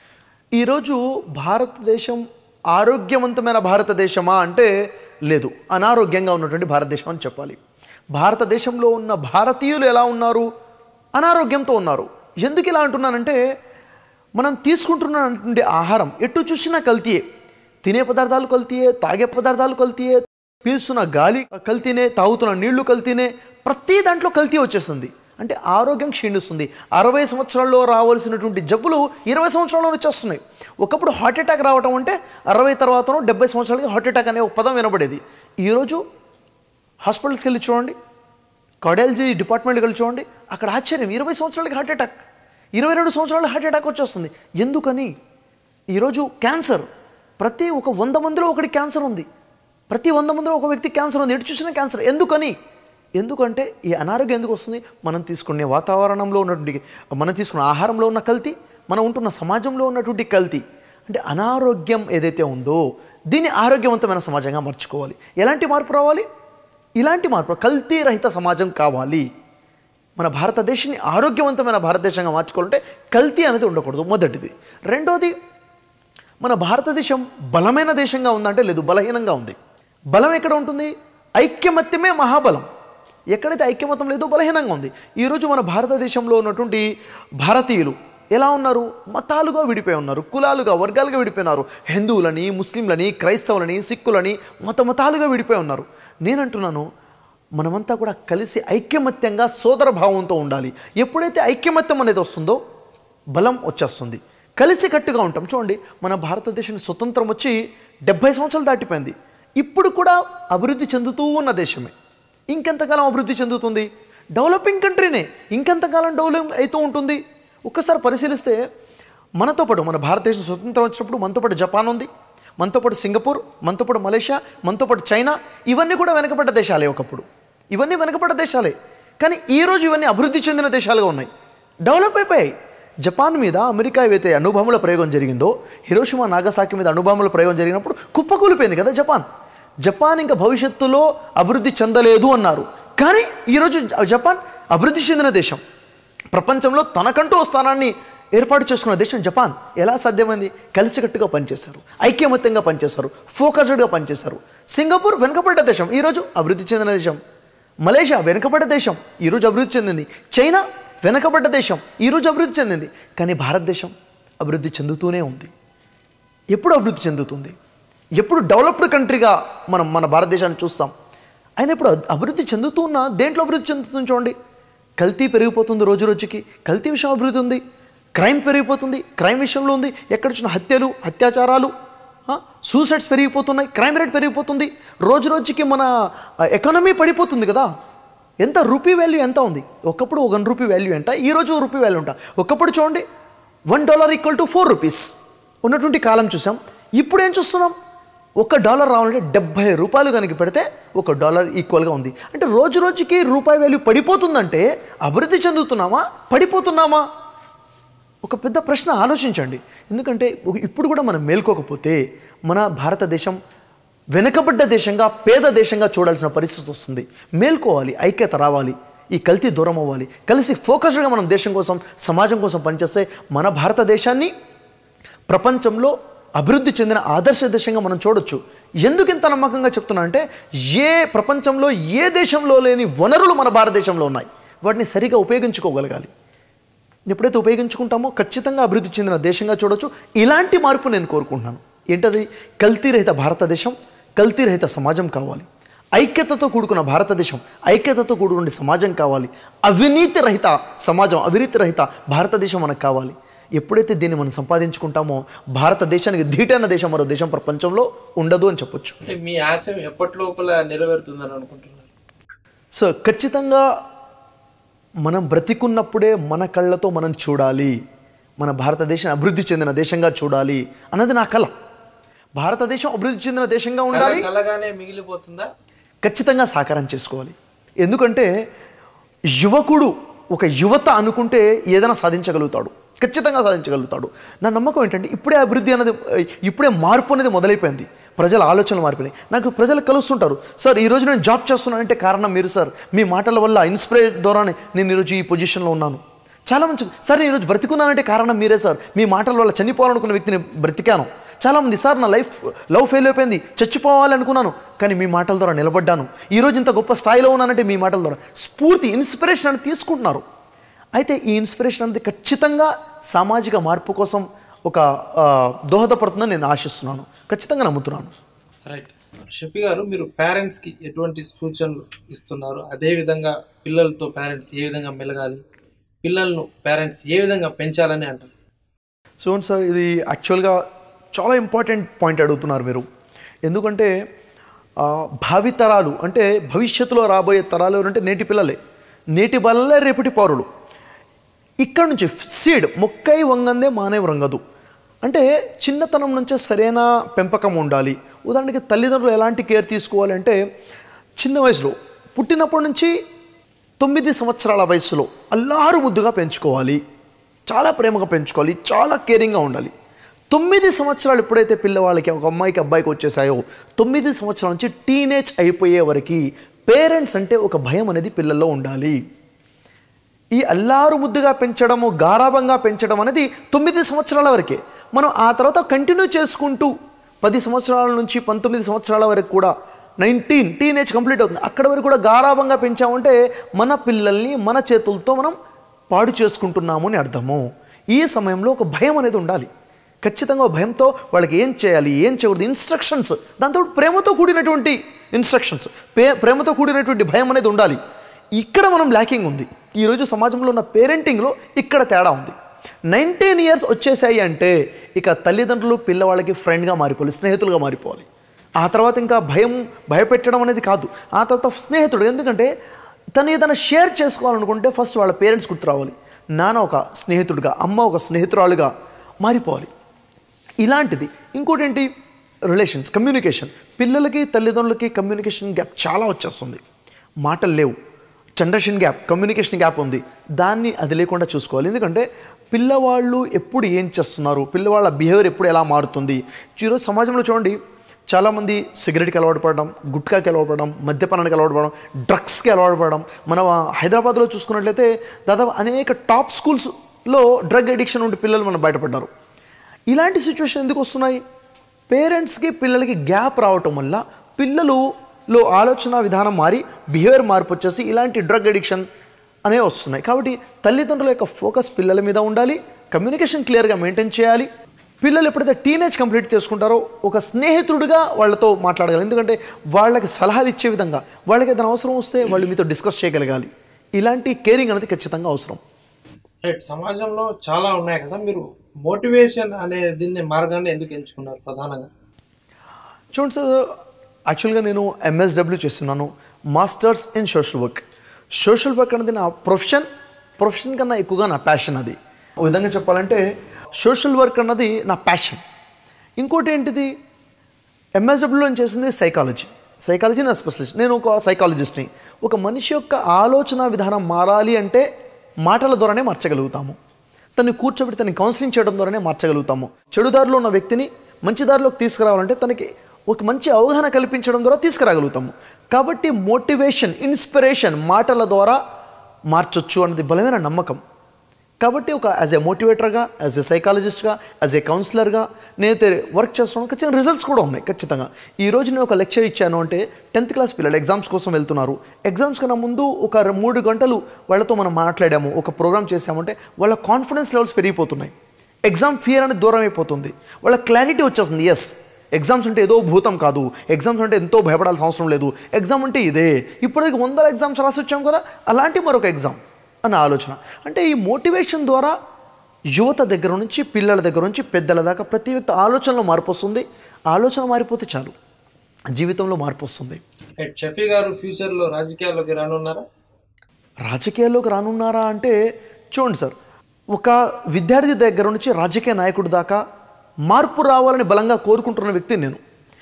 ఈరోజు భారతదేశం ఆరోగ్యవంతమైన భారతదేశమా అంటే లేదు అనారోగ్యంగా ఉన్నటువంటి భారతదేశం అని చెప్పాలి భారతదేశంలో ఉన్న భారతీయులు ఎలా ఉన్నారు అనారోగ్యంతో ఉన్నారు ఎందుకు ఇలా అంటున్నానంటే మనం తీసుకుంటున్నటువంటి ఆహారం ఎటు చూసినా కల్తీయే తినే పదార్థాలు కల్తీయే తాగే పదార్థాలు కల్తీయే పీల్చున్న గాలి కల్తీనే తాగుతున్న నీళ్లు కల్తీనే ప్రతి దాంట్లో కల్తీ వచ్చేస్తుంది అంటే ఆరోగ్యం క్షీణిస్తుంది అరవై సంవత్సరాల్లో రావాల్సినటువంటి జబ్బులు ఇరవై సంవత్సరాల్లో వచ్చేస్తున్నాయి ఒకప్పుడు హార్ట్ అటాక్ రావటం అంటే అరవై తర్వాతనో డెబ్బై సంవత్సరాలకి హార్ట్ అటాక్ అనే ఒక పదం వినబడేది ఈరోజు హాస్పిటల్కి వెళ్ళి చూడండి కార్డియాలజీ డిపార్ట్మెంట్కి వెళ్ళి చూడండి అక్కడ ఆశ్చర్యం ఇరవై సంవత్సరాలకి హార్ట్ అటాక్ ఇరవై రెండు సంవత్సరాలు హార్ట్ అటాక్ వచ్చేస్తుంది ఎందుకని ఈరోజు క్యాన్సర్ ప్రతి ఒక వంద మందిలో ఒకటి క్యాన్సర్ ఉంది ప్రతి వంద మందిలో ఒక వ్యక్తి క్యాన్సర్ ఉంది ఎటు చూసినా క్యాన్సర్ ఎందుకని ఎందుకంటే ఈ అనారోగ్యం ఎందుకు వస్తుంది మనం తీసుకునే వాతావరణంలో ఉన్నటువంటి మనం తీసుకున్న ఆహారంలో ఉన్న కల్తీ మనం ఉంటున్న సమాజంలో ఉన్నటువంటి కల్తీ అంటే అనారోగ్యం ఏదైతే ఉందో దీన్ని ఆరోగ్యవంతమైన సమాజంగా మార్చుకోవాలి ఎలాంటి మార్పు రావాలి ఇలాంటి మార్పు కల్తీ రహిత సమాజం కావాలి మన భారతదేశాన్ని ఆరోగ్యవంతమైన భారతదేశంగా మార్చుకోవాలంటే కల్తీ అనేది ఉండకూడదు మొదటిది రెండోది మన భారతదేశం బలమైన దేశంగా ఉందంటే లేదు బలహీనంగా ఉంది బలం ఎక్కడ ఉంటుంది ఐక్యమత్యమే మహాబలం ఎక్కడైతే ఐక్యమత్యం లేదో బలహీనంగా ఉంది ఈరోజు మన భారతదేశంలో ఉన్నటువంటి భారతీయులు ఎలా ఉన్నారు మతాలుగా విడిపోయి ఉన్నారు కులాలుగా వర్గాలుగా విడిపోయినారు హిందువులని ముస్లింలని క్రైస్తవులని సిక్కులని మత మతాలుగా విడిపోయి ఉన్నారు నేనంటున్నాను మనమంతా కూడా కలిసి ఐక్యమత్యంగా సోదర భావంతో ఉండాలి ఎప్పుడైతే ఐక్యమత్యం అనేది వస్తుందో బలం వచ్చేస్తుంది కలిసి కట్టుగా ఉంటాం చూడండి మన భారతదేశానికి స్వతంత్రం వచ్చి డెబ్భై సంవత్సరాలు దాటిపోయింది ఇప్పుడు కూడా అభివృద్ధి చెందుతూ ఉన్న దేశమే ఇంకెంతకాలం అభివృద్ధి చెందుతుంది డెవలపింగ్ కంట్రీనే ఇంకెంతకాలం డెవలప్ అవుతూ ఉంటుంది ఒక్కసారి పరిశీలిస్తే మనతో పాటు మన భారతదేశం స్వతంత్రం వచ్చినప్పుడు మనతో పాటు జపాన్ ఉంది మనతో పాటు సింగపూర్ మనతో పాటు మలేషియా మనతో పాటు చైనా ఇవన్నీ కూడా వెనకబడ్డ దేశాలే ఒకప్పుడు ఇవన్నీ వెనకబడ్డ దేశాలే కానీ ఈరోజు ఇవన్నీ అభివృద్ధి చెందిన దేశాలుగా ఉన్నాయి డెవలప్ అయిపోయాయి జపాన్ మీద అమెరికా ఏవైతే అణుబాంబుల ప్రయోగం జరిగిందో హిరోషిమా నాగసాకి మీద అణుబాంబుల ప్రయోగం జరిగినప్పుడు కుప్పకూలిపోయింది కదా జపాన్ జపాన్ ఇంకా భవిష్యత్తులో అభివృద్ధి చెందలేదు అన్నారు కానీ ఈరోజు జపాన్ అభివృద్ధి చెందిన దేశం ప్రపంచంలో తనకంటూ ఓ స్థానాన్ని ఏర్పాటు చేసుకున్న దేశం జపాన్ ఎలా సాధ్యమైంది కలిసికట్టుగా పనిచేశారు ఐక్యమత్యంగా పనిచేశారు ఫోకస్డ్గా పనిచేశారు సింగపూర్ వెనుకబడ్డ దేశం ఈరోజు అభివృద్ధి చెందిన దేశం మలేషియా వెనుకబడ్డ దేశం ఈరోజు అభివృద్ధి చెందింది చైనా వెనుకబడ్డ దేశం ఈరోజు అభివృద్ధి చెందింది కానీ భారతదేశం అభివృద్ధి చెందుతూనే ఉంది ఎప్పుడు అభివృద్ధి చెందుతుంది ఎప్పుడు డెవలప్డ్ కంట్రీగా మనం మన భారతదేశాన్ని చూస్తాం అయినా ఇప్పుడు అభివృద్ధి చెందుతున్న దేంట్లో అభివృద్ధి చెందుతుంది చూడండి కల్తీ పెరిగిపోతుంది రోజు రోజుకి కల్తీ విషయం అభివృద్ధి ఉంది క్రైమ్ పెరిగిపోతుంది క్రైమ్ విషయంలో ఉంది ఎక్కడ చూసిన హత్యలు అత్యాచారాలు సూసైడ్స్ పెరిగిపోతున్నాయి క్రైమ్ రేట్ పెరిగిపోతుంది రోజు రోజుకి మన ఎకానమీ పడిపోతుంది కదా ఎంత రూపీ వాల్యూ ఎంత ఉంది ఒకప్పుడు వన్ రూపీ వాల్యూ ఎంత ఈ రోజు రూపీ వాల్యూ ఉంటా ఒకప్పుడు చూడండి one dollar equal to four rupees ఉన్నటువంటి కాలం చూసాం ఇప్పుడు ఏం చూస్తున్నాం ఒక డాలర్ రావాలంటే డెబ్బై రూపాయలు కనుక పెడితే ఒక డాలర్ ఈక్వల్గా ఉంది అంటే రోజు రోజుకి రూపాయి వాల్యూ పడిపోతుందంటే అభివృద్ధి చెందుతున్నామా పడిపోతున్నామా ఒక పెద్ద ప్రశ్న ఆలోచించండి ఎందుకంటే ఒక- ఇప్పుడు కూడా మనం మేల్కోకపోతే మన భారతదేశం వెనుకబడ్డ దేశంగా పేద దేశంగా చూడాల్సిన పరిస్థితి వస్తుంది మేల్కోవాలి ఐక్యత రావాలి ఈ కల్తీ దూరం అవ్వాలి కలిసి ఫోకస్డ్గా మనం దేశం కోసం సమాజం కోసం పనిచేస్తే మన భారతదేశాన్ని ప్రపంచంలో అభివృద్ధి చెందిన ఆదర్శ దేశంగా మనం చూడొచ్చు ఎందుకు ఇంత నమ్మకంగా చెప్తున్నా అంటే ఏ ప్రపంచంలో ఏ దేశంలో లేని వనరులు మన భారతదేశంలో ఉన్నాయి వాటిని సరిగా ఉపయోగించుకోగలగాలి ఎప్పుడైతే ఉపయోగించుకుంటామో ఖచ్చితంగా అభివృద్ధి చెందిన దేశంగా చూడొచ్చు ఇలాంటి మార్పు నేను కోరుకుంటున్నాను ఏంటది కల్తీ రహిత భారతదేశం కల్తీ రహిత సమాజం కావాలి ఐక్యతతో కూడుకున్న భారతదేశం ఐక్యతతో కూడుకునే సమాజం కావాలి అవినీతి రహిత సమాజం అవినీతి రహిత భారతదేశం మనకు కావాలి ఎప్పుడైతే దీన్ని మనం సంపాదించుకుంటామో భారతదేశానికి ధీటైన దేశం మరో దేశం ప్రపంచంలో ఉండదు అని చెప్పొచ్చు అంటే మీ ఆశయం ఎప్పటి లోపల నెరవేరుతుందని అనుకుంటున్నారు సో ఖచ్చితంగా మనం బ్రతికున్నప్పుడే మన కళ్ళతో మనం చూడాలి మన భారతదేశం అభివృద్ధి చెందిన దేశంగా చూడాలి అన్నది నా కళ భారతదేశం అభివృద్ధి చెందిన దేశంగా ఉండాలి కల- కలగానే మిగిలిపోతుందా ఖచ్చితంగా సాకారం చేసుకోవాలి ఎందుకంటే యువకుడు ఒక యువత అనుకుంటే ఏదైనా సాధించగలుగుతాడు ఖచ్చితంగా సాధించగలుగుతాడు నా నమ్మకం ఏంటంటే ఇప్పుడే అభివృద్ధి అనేది ఇప్పుడే మార్పు అనేది మొదలైపోయింది ప్రజల ఆలోచనలు మారిపోయినాయి నాకు ప్రజలు కలుస్తుంటారు సార్ ఈరోజు నేను జాబ్ చేస్తున్నానంటే కారణం మీరు సార్ మీ మాటల వల్ల ఇన్స్పైర్ ద్వారానే నేను ఈరోజు ఈ పొజిషన్లో ఉన్నాను చాలా మంచి సార్ నేను ఈరోజు బ్రతికున్నానంటే కారణం మీరే సార్ మీ మాటల వల్ల చనిపోవాలనుకున్న వ్యక్తిని బ్రతికాను చాలామంది సార్ నా లైఫ్ లవ్ ఫెయిల్ అయిపోయింది చచ్చిపోవాలనుకున్నాను కానీ మీ మాటల ద్వారా నిలబడ్డాను ఈరోజు ఇంత గొప్ప స్థాయిలో ఉన్నానంటే మీ మాటల ద్వారా స్ఫూర్తి ఇన్స్పిరేషన్ అని తీసుకుంటున్నారు అయితే ఈ ఇన్స్పిరేషన్ అనేది ఖచ్చితంగా సామాజిక మార్పు కోసం ఒక ఆ, దోహదపడుతుందని నేను ఆశిస్తున్నాను ఖచ్చితంగా నమ్ముతున్నాను రైట్ షఫీ గారు మీరు పేరెంట్స్కి ఎటువంటి సూచనలు ఇస్తున్నారు అదే విధంగా పిల్లలతో పేరెంట్స్ ఏ విధంగా మెలగాలి పిల్లలను పేరెంట్స్ ఏ విధంగా పెంచాలని అంటారు సో అవును సార్ ఇది యాక్చువల్గా చాలా ఇంపార్టెంట్ పాయింట్ అడుగుతున్నారు మీరు ఎందుకంటే ఆ, భావితరాలు అంటే భవిష్యత్తులో రాబోయే తరాలు ఎవరంటే నేటి పిల్లలే నేటి పిల్లలే రేపటి పౌరులు ఇక్కడ నుంచి సీడ్ మొక్కై వంగందే మానే వంగదు అంటే చిన్నతనం నుంచే సరైన పెంపకం ఉండాలి ఉదాహరణకి తల్లిదండ్రులు ఎలాంటి కేర్ తీసుకోవాలి అంటే చిన్న వయసులో పుట్టినప్పటి నుంచి తొమ్మిది సంవత్సరాల వయసులో అల్లారు ముద్దుగా పెంచుకోవాలి చాలా ప్రేమగా పెంచుకోవాలి చాలా కేరింగ్గా ఉండాలి తొమ్మిది సంవత్సరాలు ఎప్పుడైతే పిల్లవాళ్ళకి ఒక అమ్మాయికి అబ్బాయికి వచ్చేసాయో తొమ్మిది సంవత్సరాల నుంచి టీనేజ్ అయిపోయే వరకు పేరెంట్స్ అంటే ఒక భయం అనేది పిల్లల్లో ఉండాలి ఈ అల్లారు ముద్దుగా పెంచడము గారాభంగా పెంచడం అనేది తొమ్మిది సంవత్సరాల వరకే మనం ఆ తర్వాత కంటిన్యూ చేసుకుంటూ పది సంవత్సరాల నుంచి పంతొమ్మిది సంవత్సరాల వరకు కూడా నైన్టీన్ టీనేజ్ కంప్లీట్ అవుతుంది అక్కడ వరకు కూడా గారాభంగా పెంచామంటే మన పిల్లల్ని మన చేతులతో మనం పాడు చేసుకుంటున్నాము అని అర్థము ఈ సమయంలో ఒక భయం అనేది ఉండాలి ఖచ్చితంగా ఒక భయంతో వాళ్ళకి ఏం చేయాలి ఏం చేయకూడదు ఇన్స్ట్రక్షన్స్ దాంతో ప్రేమతో కూడినటువంటి ఇన్స్ట్రక్షన్స్ పే ప్రేమతో కూడినటువంటి భయం అనేది ఉండాలి ఇక్కడ మనం ల్యాకింగ్ ఉంది ఈరోజు సమాజంలో ఉన్న పేరెంటింగ్లో ఇక్కడ తేడా ఉంది నైన్టీన్ ఇయర్స్ వచ్చేసాయి అంటే ఇక తల్లిదండ్రులు పిల్లవాళ్ళకి ఫ్రెండ్గా మారిపోవాలి స్నేహితులుగా మారిపోవాలి ఆ తర్వాత ఇంకా భయం భయపెట్టడం అనేది కాదు ఆ తర్వాత స్నేహితుడు ఎందుకంటే తను ఏదైనా షేర్ చేసుకోవాలనుకుంటే ఫస్ట్ వాళ్ళ పేరెంట్స్ గుర్తు రావాలి నాన్న ఒక స్నేహితుడిగా అమ్మ ఒక స్నేహితురాలుగా మారిపోవాలి ఇలాంటిది ఇంకోటి ఏంటి రిలేషన్స్ కమ్యూనికేషన్ పిల్లలకి తల్లిదండ్రులకి కమ్యూనికేషన్ గ్యాప్ చాలా వచ్చేస్తుంది మాటలు లేవు జనరేషన్ గ్యాప్ కమ్యూనికేషన్ గ్యాప్ ఉంది దాన్ని అది లేకుండా చూసుకోవాలి ఎందుకంటే పిల్లవాళ్ళు ఎప్పుడు ఏం చేస్తున్నారు పిల్లవాళ్ళ బిహేవియర్ ఎప్పుడు ఎలా మారుతుంది ఈరోజు సమాజంలో చూడండి చాలామంది సిగరెట్కి అలవాటు పడడం గుట్కాకి అలవాటు పడడం మద్యపానానికి అలవాటు పడడం డ్రగ్స్కి అలవాటు పడడం మనం హైదరాబాద్లో చూసుకున్నట్లయితే దాదాపు అనేక టాప్ స్కూల్స్లో డ్రగ్ అడిక్షన్ ఉండి పిల్లలు మనం బయటపడ్డారు ఇలాంటి సిచ్యువేషన్ ఎందుకు వస్తున్నాయి పేరెంట్స్కి పిల్లలకి గ్యాప్ రావటం వల్ల పిల్లలులో ఆలోచన విధానం మారి బిహేవియర్ మార్పు వచ్చేసి ఇలాంటి డ్రగ్ అడిక్షన్ అనేవి వస్తున్నాయి కాబట్టి తల్లిదండ్రుల యొక్క ఫోకస్ పిల్లల మీద ఉండాలి కమ్యూనికేషన్ క్లియర్గా మెయింటైన్ చేయాలి పిల్లలు ఎప్పుడైతే టీనేజ్ కంప్లీట్ చేసుకుంటారో ఒక స్నేహితుడిగా వాళ్ళతో మాట్లాడగలరు ఎందుకంటే వాళ్ళకి సలహాలు ఇచ్చే విధంగా వాళ్ళకి ఏదైనా అవసరం వస్తే వాళ్ళు మీతో డిస్కస్ చేయగలగాలి ఇలాంటి కేరింగ్ అనేది ఖచ్చితంగా అవసరం రైట్ సమాజంలో చాలా ఉన్నాయి కదా మీరు మోటివేషన్ అనే దీన్ని మార్గాన్ని ఎందుకు ఎంచుకున్నారు ప్రధానంగా చూడండి సార్ యాక్చువల్గా నేను ఎంఎస్డబ్ల్యూ చేస్తున్నాను masters in social work social work అనేది నా ప్రొఫెషన్ ప్రొఫెషన్ కన్నా ఎక్కువగా నా ప్యాషన్ అది ఒక విధంగా చెప్పాలంటే సోషల్ వర్క్ అన్నది నా ప్యాషన్ ఇంకోటి ఏంటిది ఎంఎస్డబ్ల్యూలో నేను చేసింది సైకాలజీ సైకాలజీ నా స్పెషలిస్ట్ నేను ఒక సైకాలజిస్ట్ని ఒక మనిషి యొక్క ఆలోచన విధానం మారాలి అంటే మాటల ద్వారానే మార్చగలుగుతాము తను కూర్చోబెట్టి తనని కౌన్సిలింగ్ చేయడం ద్వారానే మార్చగలుగుతాము చెడు దారిలో ఉన్న వ్యక్తిని మంచి దారిలోకి తీసుకురావాలంటే తనకి ఒక మంచి అవగాహన కల్పించడం ద్వారా తీసుకురాగలుగుతాము కాబట్టి మోటివేషన్ ఇన్స్పిరేషన్ మాటల ద్వారా మార్చొచ్చు అన్నది బలమైన నమ్మకం కాబట్టి ఒక యాజ్ ఏ మోటివేటర్గా యాజ్ ఏ సైకాలజిస్ట్గా యాజ్ ఏ కౌన్సిలర్గా నేనైతే వర్క్ చేస్తున్నాను ఖచ్చితంగా రిజల్ట్స్ కూడా ఉన్నాయి ఖచ్చితంగా ఈ రోజు నేను ఒక లెక్చర్ ఇచ్చాను అంటే టెన్త్ క్లాస్ పిల్లలు ఎగ్జామ్స్ కోసం వెళ్తున్నారు ఎగ్జామ్స్ కన్నా ముందు ఒక రె- మూడు గంటలు వాళ్ళతో మనం మాట్లాడాము ఒక ప్రోగ్రామ్ చేసామంటే వాళ్ళ కాన్ఫిడెన్స్ లెవెల్స్ పెరిగిపోతున్నాయి ఎగ్జామ్ ఫియర్ అనేది దూరం అయిపోతుంది వాళ్ళ క్లారిటీ వచ్చేస్తుంది ఎస్ ఎగ్జామ్స్ అంటే ఏదో భూతం కాదు ఎగ్జామ్స్ అంటే ఎంతో భయపడాల్సిన అవసరం లేదు ఎగ్జామ్ అంటే ఇదే ఇప్పుడు వందల ఎగ్జామ్స్ రాసి వచ్చాం కదా అలాంటి మరొక ఎగ్జామ్ అన్న ఆలోచన అంటే ఈ మోటివేషన్ ద్వారా యువత దగ్గర నుంచి పిల్లల దగ్గర నుంచి పెద్దల దాకా ప్రతి వ్యక్తి ఆలోచనలో మార్పు వస్తుంది ఆలోచన మారిపోతే చాలు జీవితంలో మార్పు వస్తుంది రైట్ షఫీ గారు ఫ్యూచర్లో రాజకీయాల్లోకి రానున్నారా రాజకీయాల్లోకి రానున్నారా అంటే చూడండి సార్ ఒక విద్యార్థి దగ్గర నుంచి రాజకీయ నాయకుడి దాకా మార్పు రావాలని బలంగా కోరుకుంటున్న వ్యక్తి నేను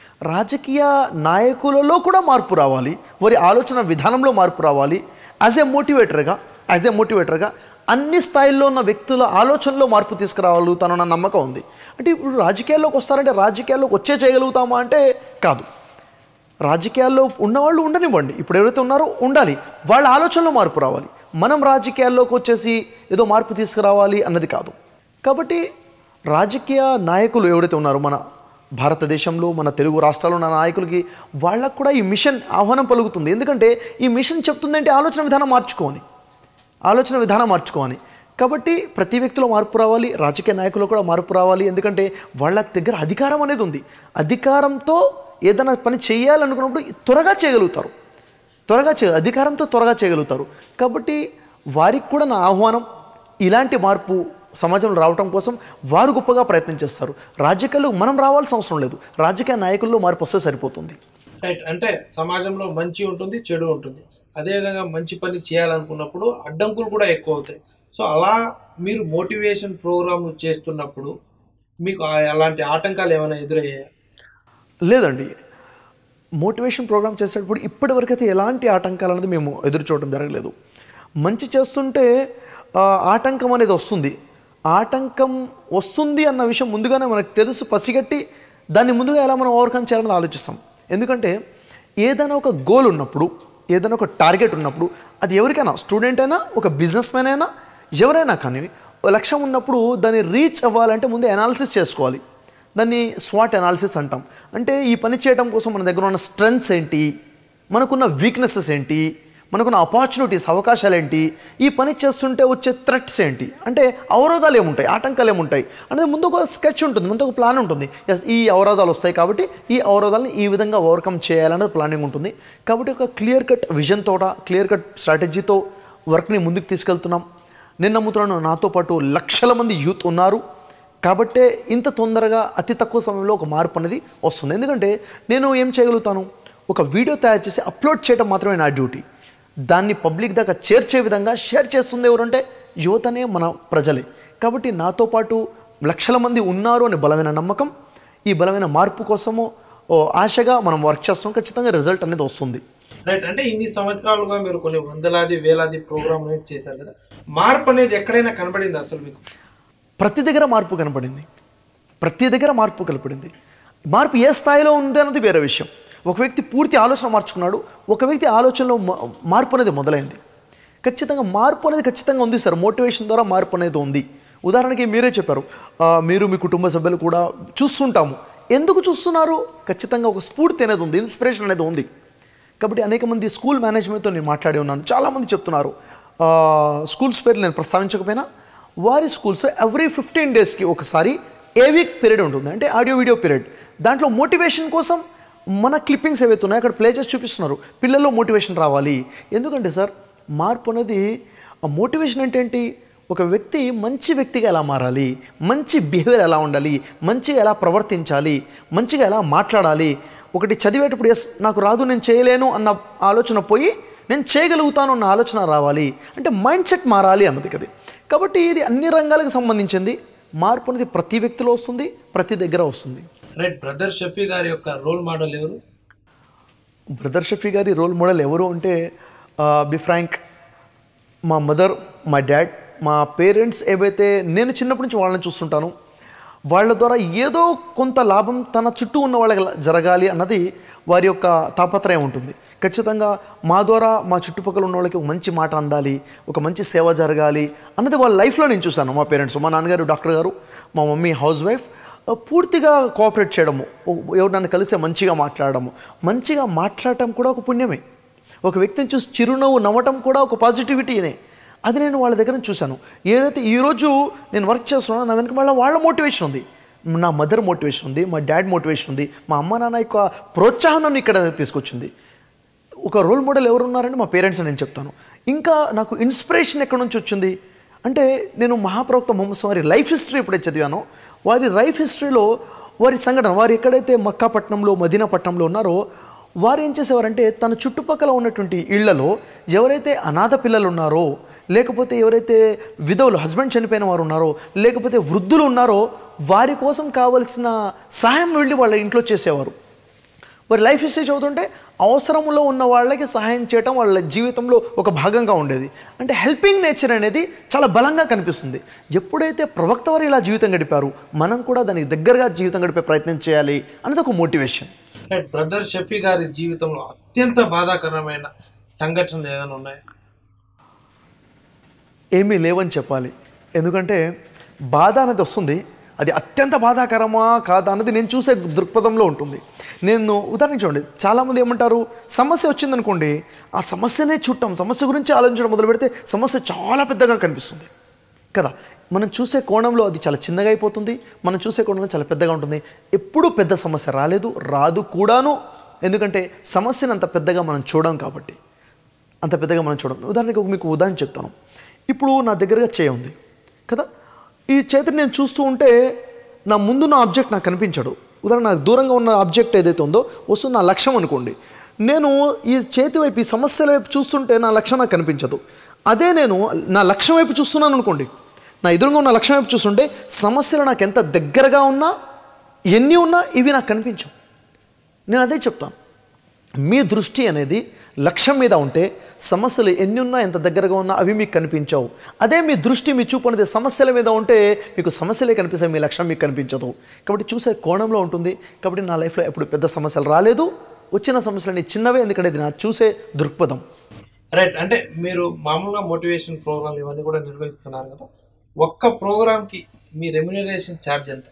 రాజకీయ నాయకులలో కూడా మార్పు రావాలి వారి ఆలోచన విధానంలో మార్పు రావాలి యాజ్ ఏ మోటివేటర్గా యాజ్ ఏ మోటివేటర్గా అన్ని స్థాయిల్లో ఉన్న వ్యక్తుల ఆలోచనలో మార్పు తీసుకురాగలుగుతానన్న నమ్మకం ఉంది అంటే ఇప్పుడు రాజకీయాల్లోకి వస్తారంటే రాజకీయాల్లోకి వచ్చే చేయగలుగుతామా అంటే కాదు రాజకీయాల్లో ఉన్నవాళ్ళు ఉండనివ్వండి ఇప్పుడు ఎవరైతే ఉన్నారో ఉండాలి వాళ్ళ ఆలోచనలో మార్పు రావాలి మనం రాజకీయాల్లోకి వచ్చేసి ఏదో మార్పు తీసుకురావాలి అన్నది కాదు కాబట్టి రాజకీయ నాయకులు ఎవరైతే ఉన్నారో మన భారతదేశంలో మన తెలుగు రాష్ట్రాల్లో ఉన్న నాయకులకి వాళ్ళకు కూడా ఈ మిషన్ ఆహ్వానం పలుకుతుంది ఎందుకంటే ఈ మిషన్ చెప్తుందంటే ఆలోచన విధానం మార్చుకోని ఆలోచన విధానం మార్చుకోవాలి కాబట్టి ప్రతి వ్యక్తిలో మార్పు రావాలి రాజకీయ నాయకులు కూడా మార్పు రావాలి ఎందుకంటే వాళ్ళ దగ్గర అధికారం అనేది ఉంది అధికారంతో ఏదైనా పని చేయాలనుకున్నప్పుడు త్వరగా చేయగలుగుతారు త్వరగా చేయ అధికారంతో త్వరగా చేయగలుగుతారు కాబట్టి వారికి కూడా నా ఆహ్వానం ఇలాంటి మార్పు సమాజంలో రావటం కోసం వారు గొప్పగా ప్రయత్నం చేస్తారు రాజకీయాలు మనం రావాల్సిన అవసరం లేదు రాజకీయ నాయకుల్లో మార్పు వస్తే సరిపోతుంది రైట్ అంటే సమాజంలో మంచి ఉంటుంది చెడు ఉంటుంది అదేవిధంగా మంచి పని చేయాలనుకున్నప్పుడు అడ్డంకులు కూడా ఎక్కువ అవుతాయి సో అలా మీరు మోటివేషన్ ప్రోగ్రామ్ చేస్తున్నప్పుడు మీకు ఆ- అలాంటి ఆటంకాలు ఏమైనా ఎదురయ్యాయా లేదండి మోటివేషన్ ప్రోగ్రామ్ చేసేటప్పుడు ఇప్పటివరకు అయితే ఎలాంటి ఆటంకాలు అనేది మేము ఎదురు చూడడం జరగలేదు మంచి చేస్తుంటే ఆ, ఆటంకం అనేది వస్తుంది ఆటంకం వస్తుంది అన్న విషయం ముందుగానే మనకు తెలుసు పసిగట్టి దాన్ని ముందుగా ఎలా మనం ఓవర్కమ్ చేయాలని ఆలోచిస్తాం ఎందుకంటే ఏదైనా ఒక గోల్ ఉన్నప్పుడు ఏదైనా ఒక టార్గెట్ ఉన్నప్పుడు అది ఎవరికైనా స్టూడెంట్ అయినా ఒక బిజినెస్ మ్యాన్ అయినా ఎవరైనా కానీ ఓ లక్ష్యం ఉన్నప్పుడు దాన్ని రీచ్ అవ్వాలంటే ముందు అనాలిసిస్ చేసుకోవాలి దాన్ని స్వాట్ అనాలిసిస్ అంటాం అంటే ఈ పని చేయడం కోసం మన దగ్గర ఉన్న స్ట్రెంగ్స్ ఏంటి మనకున్న వీక్నెసెస్ ఏంటి మనకున్న ఆపర్చునిటీస్ అవకాశాలు ఏంటి ఈ పని చేస్తుంటే వచ్చే థ్రెట్స్ ఏంటి అంటే అవరోధాలు ఏముంటాయి ఆటంకాలు ఏముంటాయి అనేది ముందు ఒక స్కెచ్ ఉంటుంది ముందు ఒక ప్లాన్ ఉంటుంది ఎస్ ఈ అవరోధాలు వస్తాయి కాబట్టి ఈ అవరోధాలను ఈ విధంగా ఓవర్కమ్ చేయాలనేది ప్లానింగ్ ఉంటుంది కాబట్టి ఒక క్లియర్ కట్ విజన్ తోట క్లియర్ కట్ స్ట్రాటజీతో వర్క్ని ముందుకు తీసుకెళ్తున్నాం నేను నమ్ముతున్నాను నాతో పాటు లక్షల మంది యూత్ ఉన్నారు కాబట్టే ఇంత తొందరగా అతి తక్కువ సమయంలో ఒక మార్పు అనేది వస్తుంది ఎందుకంటే నేను ఏం చేయగలుగుతాను ఒక వీడియో తయారు చేసి అప్లోడ్ చేయడం మాత్రమే నా డ్యూటీ దాన్ని పబ్లిక్ దాకా చేర్చే విధంగా షేర్ చేస్తుంది ఎవరంటే యువతనే మన ప్రజలే కాబట్టి నాతో పాటు లక్షల మంది ఉన్నారు అనే బలమైన నమ్మకం ఈ బలమైన మార్పు కోసము ఓ ఆశగా మనం వర్క్ చేస్తాం ఖచ్చితంగా రిజల్ట్ అనేది వస్తుంది రైట్ అంటే ఇన్ని సంవత్సరాలుగా మీరు కొన్ని వందలాది వేలాది ప్రోగ్రామ్ అనేది చేశారు కదా మార్పు అనేది ఎక్కడైనా కనబడింది అసలు మీకు ప్రతి దగ్గర మార్పు కనపడింది ప్రతి దగ్గర మార్పు కనపడింది మార్పు ఏ స్థాయిలో ఉంది అన్నది వేరే విషయం ఒక వ్యక్తి పూర్తి ఆలోచన మార్చుకున్నాడు ఒక వ్యక్తి ఆలోచనలో మా- మార్పు అనేది మొదలైంది ఖచ్చితంగా మార్పు అనేది ఖచ్చితంగా ఉంది సార్ మోటివేషన్ ద్వారా మార్పు అనేది ఉంది ఉదాహరణకి మీరే చెప్పారు ఆ, మీరు మీ కుటుంబ సభ్యులు కూడా చూస్తుంటాము ఎందుకు చూస్తున్నారు ఖచ్చితంగా ఒక స్ఫూర్తి అనేది ఉంది ఇన్స్పిరేషన్ అనేది ఉంది కాబట్టి అనేక మంది స్కూల్ మేనేజ్మెంట్తో నేను మాట్లాడి ఉన్నాను చాలామంది చెప్తున్నారు ఆ, స్కూల్స్ పేర్లు నేను ప్రస్తావించకపోయినా వారి స్కూల్స్ ఎవ్రీ ఫిఫ్టీన్ డేస్కి ఒకసారి ఏ వీక్ పీరియడ్ ఉంటుంది అంటే ఆడియో వీడియో పీరియడ్ దాంట్లో మోటివేషన్ కోసం మన క్లిప్పింగ్స్ ఏవైతే ఉన్నాయో అక్కడ ప్లే చేసి చూపిస్తున్నారు పిల్లల్లో మోటివేషన్ రావాలి ఎందుకంటే సార్ మార్పు అనేది మోటివేషన్ అంటే ఏంటి ఒక వ్యక్తి మంచి వ్యక్తిగా ఎలా మారాలి మంచి బిహేవియర్ ఎలా ఉండాలి మంచిగా ఎలా ప్రవర్తించాలి మంచిగా ఎలా మాట్లాడాలి ఒకటి చదివేటప్పుడు ఎస్ నాకు రాదు నేను చేయలేను అన్న ఆలోచన పోయి నేను చేయగలుగుతాను అన్న ఆలోచన రావాలి అంటే మైండ్ సెట్ మారాలి అన్నది కదా కాబట్టి ఇది అన్ని రంగాలకు సంబంధించింది మార్పు అనేది ప్రతి వ్యక్తిలో వస్తుంది ప్రతి దగ్గర వస్తుంది రైట్ బ్రదర్ షఫీ గారి యొక్క రోల్ మోడల్ ఎవరు బ్రదర్ షఫీ గారి రోల్ మోడల్ ఎవరు అంటే బి ఫ్రాంక్ మా మదర్ మా డాడ్ మా పేరెంట్స్ ఏవైతే నేను చిన్నప్పటి నుంచి వాళ్ళని చూస్తుంటాను వాళ్ళ ద్వారా ఏదో కొంత లాభం తన చుట్టూ ఉన్న వాళ్ళకి జరగాలి అన్నది వారి యొక్క తాపత్రయం ఉంటుంది ఖచ్చితంగా మా ద్వారా మా చుట్టుపక్కల ఉన్న వాళ్ళకి ఒక మంచి మాట అందాలి ఒక మంచి సేవ జరగాలి అన్నది వాళ్ళ లైఫ్లో నేను చూశాను మా పేరెంట్స్ మా నాన్నగారు డాక్టర్ గారు మా మమ్మీ హౌస్ వైఫ్ ఆ, పూర్తిగా కోఆపరేట్ చేయడము ఓ- ఎవరినైనా కలిస్తే మంచిగా మాట్లాడడము మంచిగా మాట్లాడటం కూడా ఒక పుణ్యమే ఒక వ్యక్తిని చూసి చిరునవ్వు నవ్వటం కూడా ఒక పాజిటివిటీనే అది నేను వాళ్ళ దగ్గర నుంచి చూశాను ఏదైతే ఈరోజు నేను వర్క్ చేస్తున్నానో నా వెనక మళ్ళీ వాళ్ళ మోటివేషన్ ఉంది నా మదర్ మోటివేషన్ ఉంది మా డాడ్ మోటివేషన్ ఉంది మా అమ్మ నాన్న యొక్క ప్రోత్సాహం నన్ను ఇక్కడ తీసుకొచ్చింది ఒక రోల్ మోడల్ ఎవరు ఉన్నారంటే మా పేరెంట్స్ అని నేను చెప్తాను ఇంకా నాకు ఇన్స్పిరేషన్ ఎక్కడి నుంచి వచ్చింది అంటే నేను మహాప్రవక్త మొహమ్మద్ వారి లైఫ్ హిస్టరీ ఎప్పుడైతే చదివానో వారి లైఫ్ హిస్టరీలో వారి సంఘటన వారు ఎక్కడైతే మక్కా పట్టణంలో మదీనా పట్టణంలో ఉన్నారో వారు ఏం చేసేవారంటే తన చుట్టుపక్కల ఉన్నటువంటి ఇళ్లలో ఎవరైతే అనాథ పిల్లలు ఉన్నారో లేకపోతే ఎవరైతే విధవులు హస్బెండ్ చనిపోయిన వారు ఉన్నారో లేకపోతే వృద్ధులు ఉన్నారో వారి కోసం కావలసిన సహాయం వెళ్ళి వాళ్ళ ఇంట్లో చేసేవారు వారి లైఫ్ హిస్టరీ చదువుతుంటే అవసరంలో ఉన్న వాళ్ళకి సహాయం చేయటం వాళ్ళ జీవితంలో ఒక భాగంగా ఉండేది అంటే హెల్పింగ్ నేచర్ అనేది చాలా బలంగా కనిపిస్తుంది ఎప్పుడైతే ప్రవక్త వారు ఇలా జీవితం గడిపారు మనం కూడా దానికి దగ్గరగా జీవితం గడిపే ప్రయత్నం చేయాలి అనేది ఒక మోటివేషన్ రైట్ బ్రదర్ షఫీ గారి జీవితంలో అత్యంత బాధాకరమైన సంఘటనలు ఏదైనా ఉన్నాయా ఏమీ లేవని చెప్పాలి ఎందుకంటే బాధ అనేది వస్తుంది అది అత్యంత బాధాకరమా కాదా అన్నది నేను చూసే దృక్పథంలో ఉంటుంది నేను ఉదాహరణకి చూడండి చాలామంది ఏమంటారు సమస్య వచ్చిందనుకోండి ఆ సమస్యనే చుట్టాం సమస్య గురించి ఆలోచించడం మొదలు పెడితే సమస్య చాలా పెద్దగా కనిపిస్తుంది కదా మనం చూసే కోణంలో అది చాలా చిన్నగా అయిపోతుంది మనం చూసే కోణంలో చాలా పెద్దగా ఉంటుంది ఎప్పుడూ పెద్ద సమస్య రాలేదు రాదు కూడాను ఎందుకంటే సమస్యను అంత పెద్దగా మనం చూడం కాబట్టి అంత పెద్దగా మనం చూడం ఉదాహరణకి ఒక మీకు ఉదాహరణ చెప్తాను ఇప్పుడు నా దగ్గరగా చేయి ఉంది కదా ఈ చేతిని నేను చూస్తూ ఉంటే నా ముందున్న ఆబ్జెక్ట్ నాకు కనిపించడు ఉదాహరణ నాకు దూరంగా ఉన్న ఆబ్జెక్ట్ ఏదైతే ఉందో వస్తున్న నా లక్ష్యం అనుకోండి నేను ఈ చేతి వైపు ఈ సమస్యల వైపు చూస్తుంటే నా లక్ష్యం నాకు కనిపించదు అదే నేను నా లక్ష్యం వైపు చూస్తున్నాను అనుకోండి నా ఎదురుగా ఉన్న లక్ష్యం వైపు చూస్తుంటే సమస్యలు నాకు ఎంత దగ్గరగా ఉన్నా ఎన్ని ఉన్నా ఇవి నాకు కనిపించవు నేను అదే చెప్తాను మీ దృష్టి అనేది లక్ష్యం మీద ఉంటే సమస్యలు ఎన్ని ఉన్నా ఎంత దగ్గరగా ఉన్నా అవి మీకు కనిపించవు అదే మీ దృష్టి మీ చూపు అనేది సమస్యల మీద ఉంటే మీకు సమస్యలే కనిపిస్తాయి మీ లక్ష్యం మీకు కనిపించదు కాబట్టి చూసే కోణంలో ఉంటుంది కాబట్టి నా లైఫ్లో ఎప్పుడు పెద్ద సమస్యలు రాలేదు వచ్చిన సమస్యలని చిన్నవే ఎందుకంటే ఇది నా చూసే దృక్పథం రైట్ అంటే మీరు మామూలుగా మోటివేషన్ ప్రోగ్రామ్ ఇవన్నీ కూడా నిర్వహిస్తున్నారు కదా ఒక్క ప్రోగ్రామ్కి మీ రెమ్యునరేషన్ ఛార్జ్ ఎంత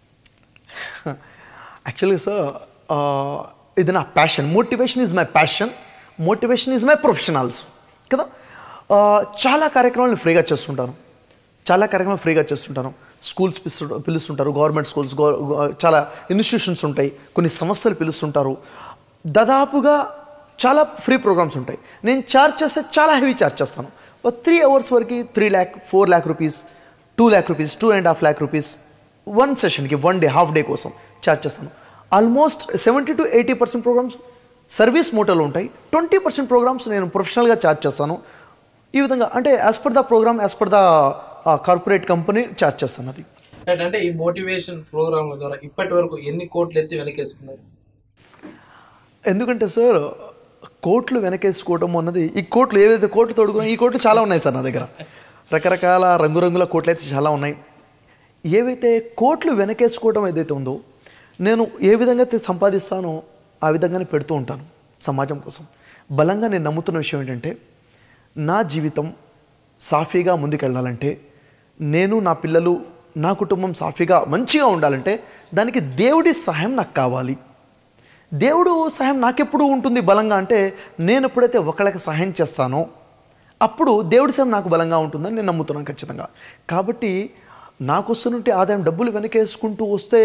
యాక్చువల్గా సార్ ఇది నా passion motivation is my passion motivation is my profession also కదా ఆ, చాలా కార్యక్రమాలు ఫ్రీగా చేస్తుంటాను చాలా కార్యక్రమాలు ఫ్రీగా చేస్తుంటాను స్కూల్స్ పిలుస్తు పిలుస్తుంటారు గవర్నమెంట్ స్కూల్స్ గో గో- చాలా ఇన్స్టిట్యూషన్స్ ఉంటాయి కొన్ని సంస్థలు పిలుస్తుంటారు దాదాపుగా చాలా ఫ్రీ ప్రోగ్రామ్స్ ఉంటాయి నేను ఛార్జ్ చేస్తే చాలా హెవీ ఛార్జ్ చేస్తాను ఒక త్రీ అవర్స్ వరకు three lakh four lakh rupees two lakh rupees two and half lakh rupees one సెషన్కి వన్ డే హాఫ్ డే కోసం ఛార్జ్ చేస్తాను almost seventy to eighty percent programs service మోటోలో ఉంటాయి ట్వంటీ పర్సెంట్ ప్రోగ్రామ్స్ నేను ప్రొఫెషనల్గా ఛార్జ్ చేస్తాను ఈ విధంగా అంటే as per the program as per the corporate company charge చేస్తాను అది రైట్ అంటే ఈ మోటివేషన్ ప్రోగ్రామ్ల ద్వారా ఇప్పటి వరకు ఎన్ని కోట్లు ఎత్తి వెనకేసుకున్నారు ఎందుకంటే సార్ కోట్లు వెనకేసుకోవడం అన్నది ఈ కోట్లు ఏవైతే కోట్లు తోడుకున్నా ఈ కోట్లు చాలా ఉన్నాయి సార్ నా దగ్గర రకరకాల రంగురంగుల కోట్లు అయితే చాలా ఉన్నాయి ఏవైతే కోట్లు వెనకేసుకోవడం ఏదైతే ఉందో నేను ఏ విధంగా అయితే సంపాదిస్తానో ఆ విధంగానే పెడుతూ ఉంటాను సమాజం కోసం బలంగా నేను నమ్ముతున్న విషయం ఏంటంటే నా జీవితం సాఫీగా ముందుకెళ్ళాలంటే నేను నా పిల్లలు నా కుటుంబం సాఫీగా మంచిగా ఉండాలంటే దానికి దేవుడి సహాయం నాకు కావాలి దేవుడు సహాయం నాకెప్పుడు ఉంటుంది బలంగా అంటే నేను ఎప్పుడైతే ఒకళ్ళకి సహాయం చేస్తానో అప్పుడు దేవుడి సహాయం నాకు బలంగా ఉంటుందని నేను నమ్ముతున్నాను ఖచ్చితంగా కాబట్టి నాకు వస్తున్నట్టు ఆదాయం డబ్బులు వెనకేసుకుంటూ వస్తే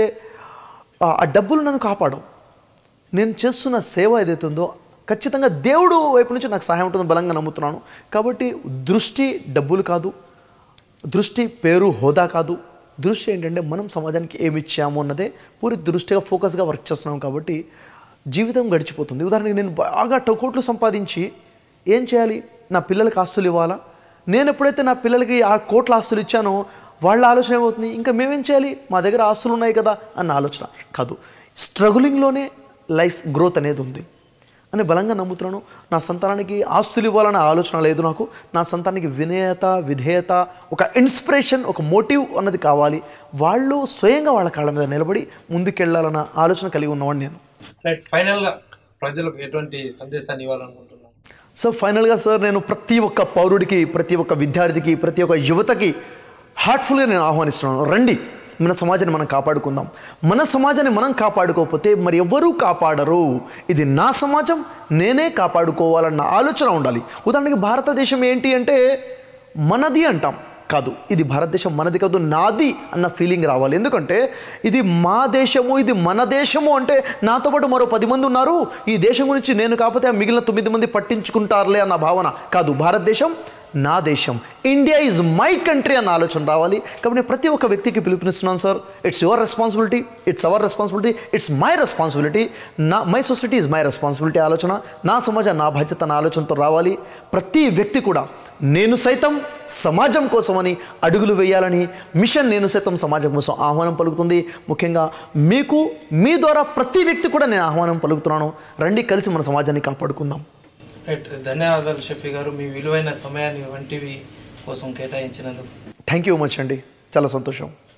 ఆ- ఆ డబ్బులు నన్ను కాపాడవు నేను చేస్తున్న సేవ ఏదైతే ఉందో ఖచ్చితంగా దేవుడు వైపు నుంచి నాకు సహాయం ఉంటుందని బలంగా నమ్ముతున్నాను కాబట్టి దృష్టి డబ్బులు కాదు దృష్టి పేరు హోదా కాదు దృష్టి ఏంటంటే మనం సమాజానికి ఏమి ఇచ్చాము అన్నదే పూరి దృష్టిగా ఫోకస్గా వర్క్ చేస్తున్నాం కాబట్టి జీవితం గడిచిపోతుంది ఉదాహరణకి నేను బాగా ట- కోట్లు సంపాదించి ఏం చేయాలి నా పిల్లలకి ఆస్తులు ఇవ్వాలా నేను ఎప్పుడైతే నా పిల్లలకి ఆ కోట్ల ఆస్తులు ఇచ్చానో వాళ్ళ ఆలోచన ఏమవుతుంది ఇంకా మేమేం చేయాలి మా దగ్గర ఆస్తులు ఉన్నాయి కదా అన్న ఆలోచన కాదు స్ట్రగులింగ్లోనే లైఫ్ గ్రోత్ అనేది ఉంది అని బలంగా నమ్ముతున్నాను నా సంతానానికి ఆస్తులు ఇవ్వాలనే ఆలోచన లేదు నాకు నా సంతానానికి వినయత విధేయత ఒక ఇన్స్పిరేషన్ ఒక మోటివ్ అన్నది కావాలి వాళ్ళు స్వయంగా వాళ్ళ కాళ్ళ మీద నిలబడి ముందుకెళ్ళాలన్న ఆలోచన కలిగి ఉన్నవాడిని నేను రైట్ ఫైనల్గా ప్రజలకు ఎటువంటి సందేశాన్ని ఇవ్వాలనుకుంటున్నాను సో ఫైనల్గా సార్ నేను ప్రతి ఒక్క పౌరుడికి ప్రతి ఒక్క విద్యార్థికి ప్రతి ఒక్క యువతకి హార్ట్ఫుల్గా నేను ఆహ్వానిస్తున్నాను రండి మన సమాజాన్ని మనం కాపాడుకుందాం మన సమాజాన్ని మనం కాపాడుకోకపోతే మరి ఎవరూ కాపాడరు ఇది నా సమాజం నేనే కాపాడుకోవాలన్న ఆలోచన ఉండాలి ఉదాహరణకి భారతదేశం ఏంటి అంటే మనది అంటాం కాదు ఇది భారతదేశం మనది కాదు నాది అన్న ఫీలింగ్ రావాలి ఎందుకంటే ఇది మా దేశము ఇది మన దేశము అంటే నాతో పాటు మరో పది మంది ఉన్నారు ఈ దేశం గురించి నేను కాకపోతే ఆ మిగిలిన తొమ్మిది మంది పట్టించుకుంటారులే అన్న భావన కాదు భారతదేశం నా దేశం ఇండియా ఈజ్ మై కంట్రీ అన్న ఆలోచన రావాలి కాబట్టి నేను ప్రతి ఒక్క వ్యక్తికి పిలుపునిస్తున్నాను sir it's your responsibility it's our responsibility it's my responsibility నా my society is my responsibility ఆలోచన నా సమాజం నా బాధ్యత నా ఆలోచనతో రావాలి ప్రతి వ్యక్తి కూడా నేను సైతం సమాజం కోసమని అడుగులు వేయాలని మిషన్ నేను సైతం సమాజం కోసం ఆహ్వానం పలుకుతుంది ముఖ్యంగా మీకు మీ ద్వారా ప్రతి వ్యక్తి కూడా నేను ఆహ్వానం పలుకుతున్నాను రండి కలిసి మన సమాజాన్ని కాపాడుకుందాం రైట్ ధన్యవాదాలు షఫీ గారు మీ విలువైన సమయాన్ని వంటివి కోసం కేటాయించినందుకు థ్యాంక్ యూ మచ్ అండి చాలా సంతోషం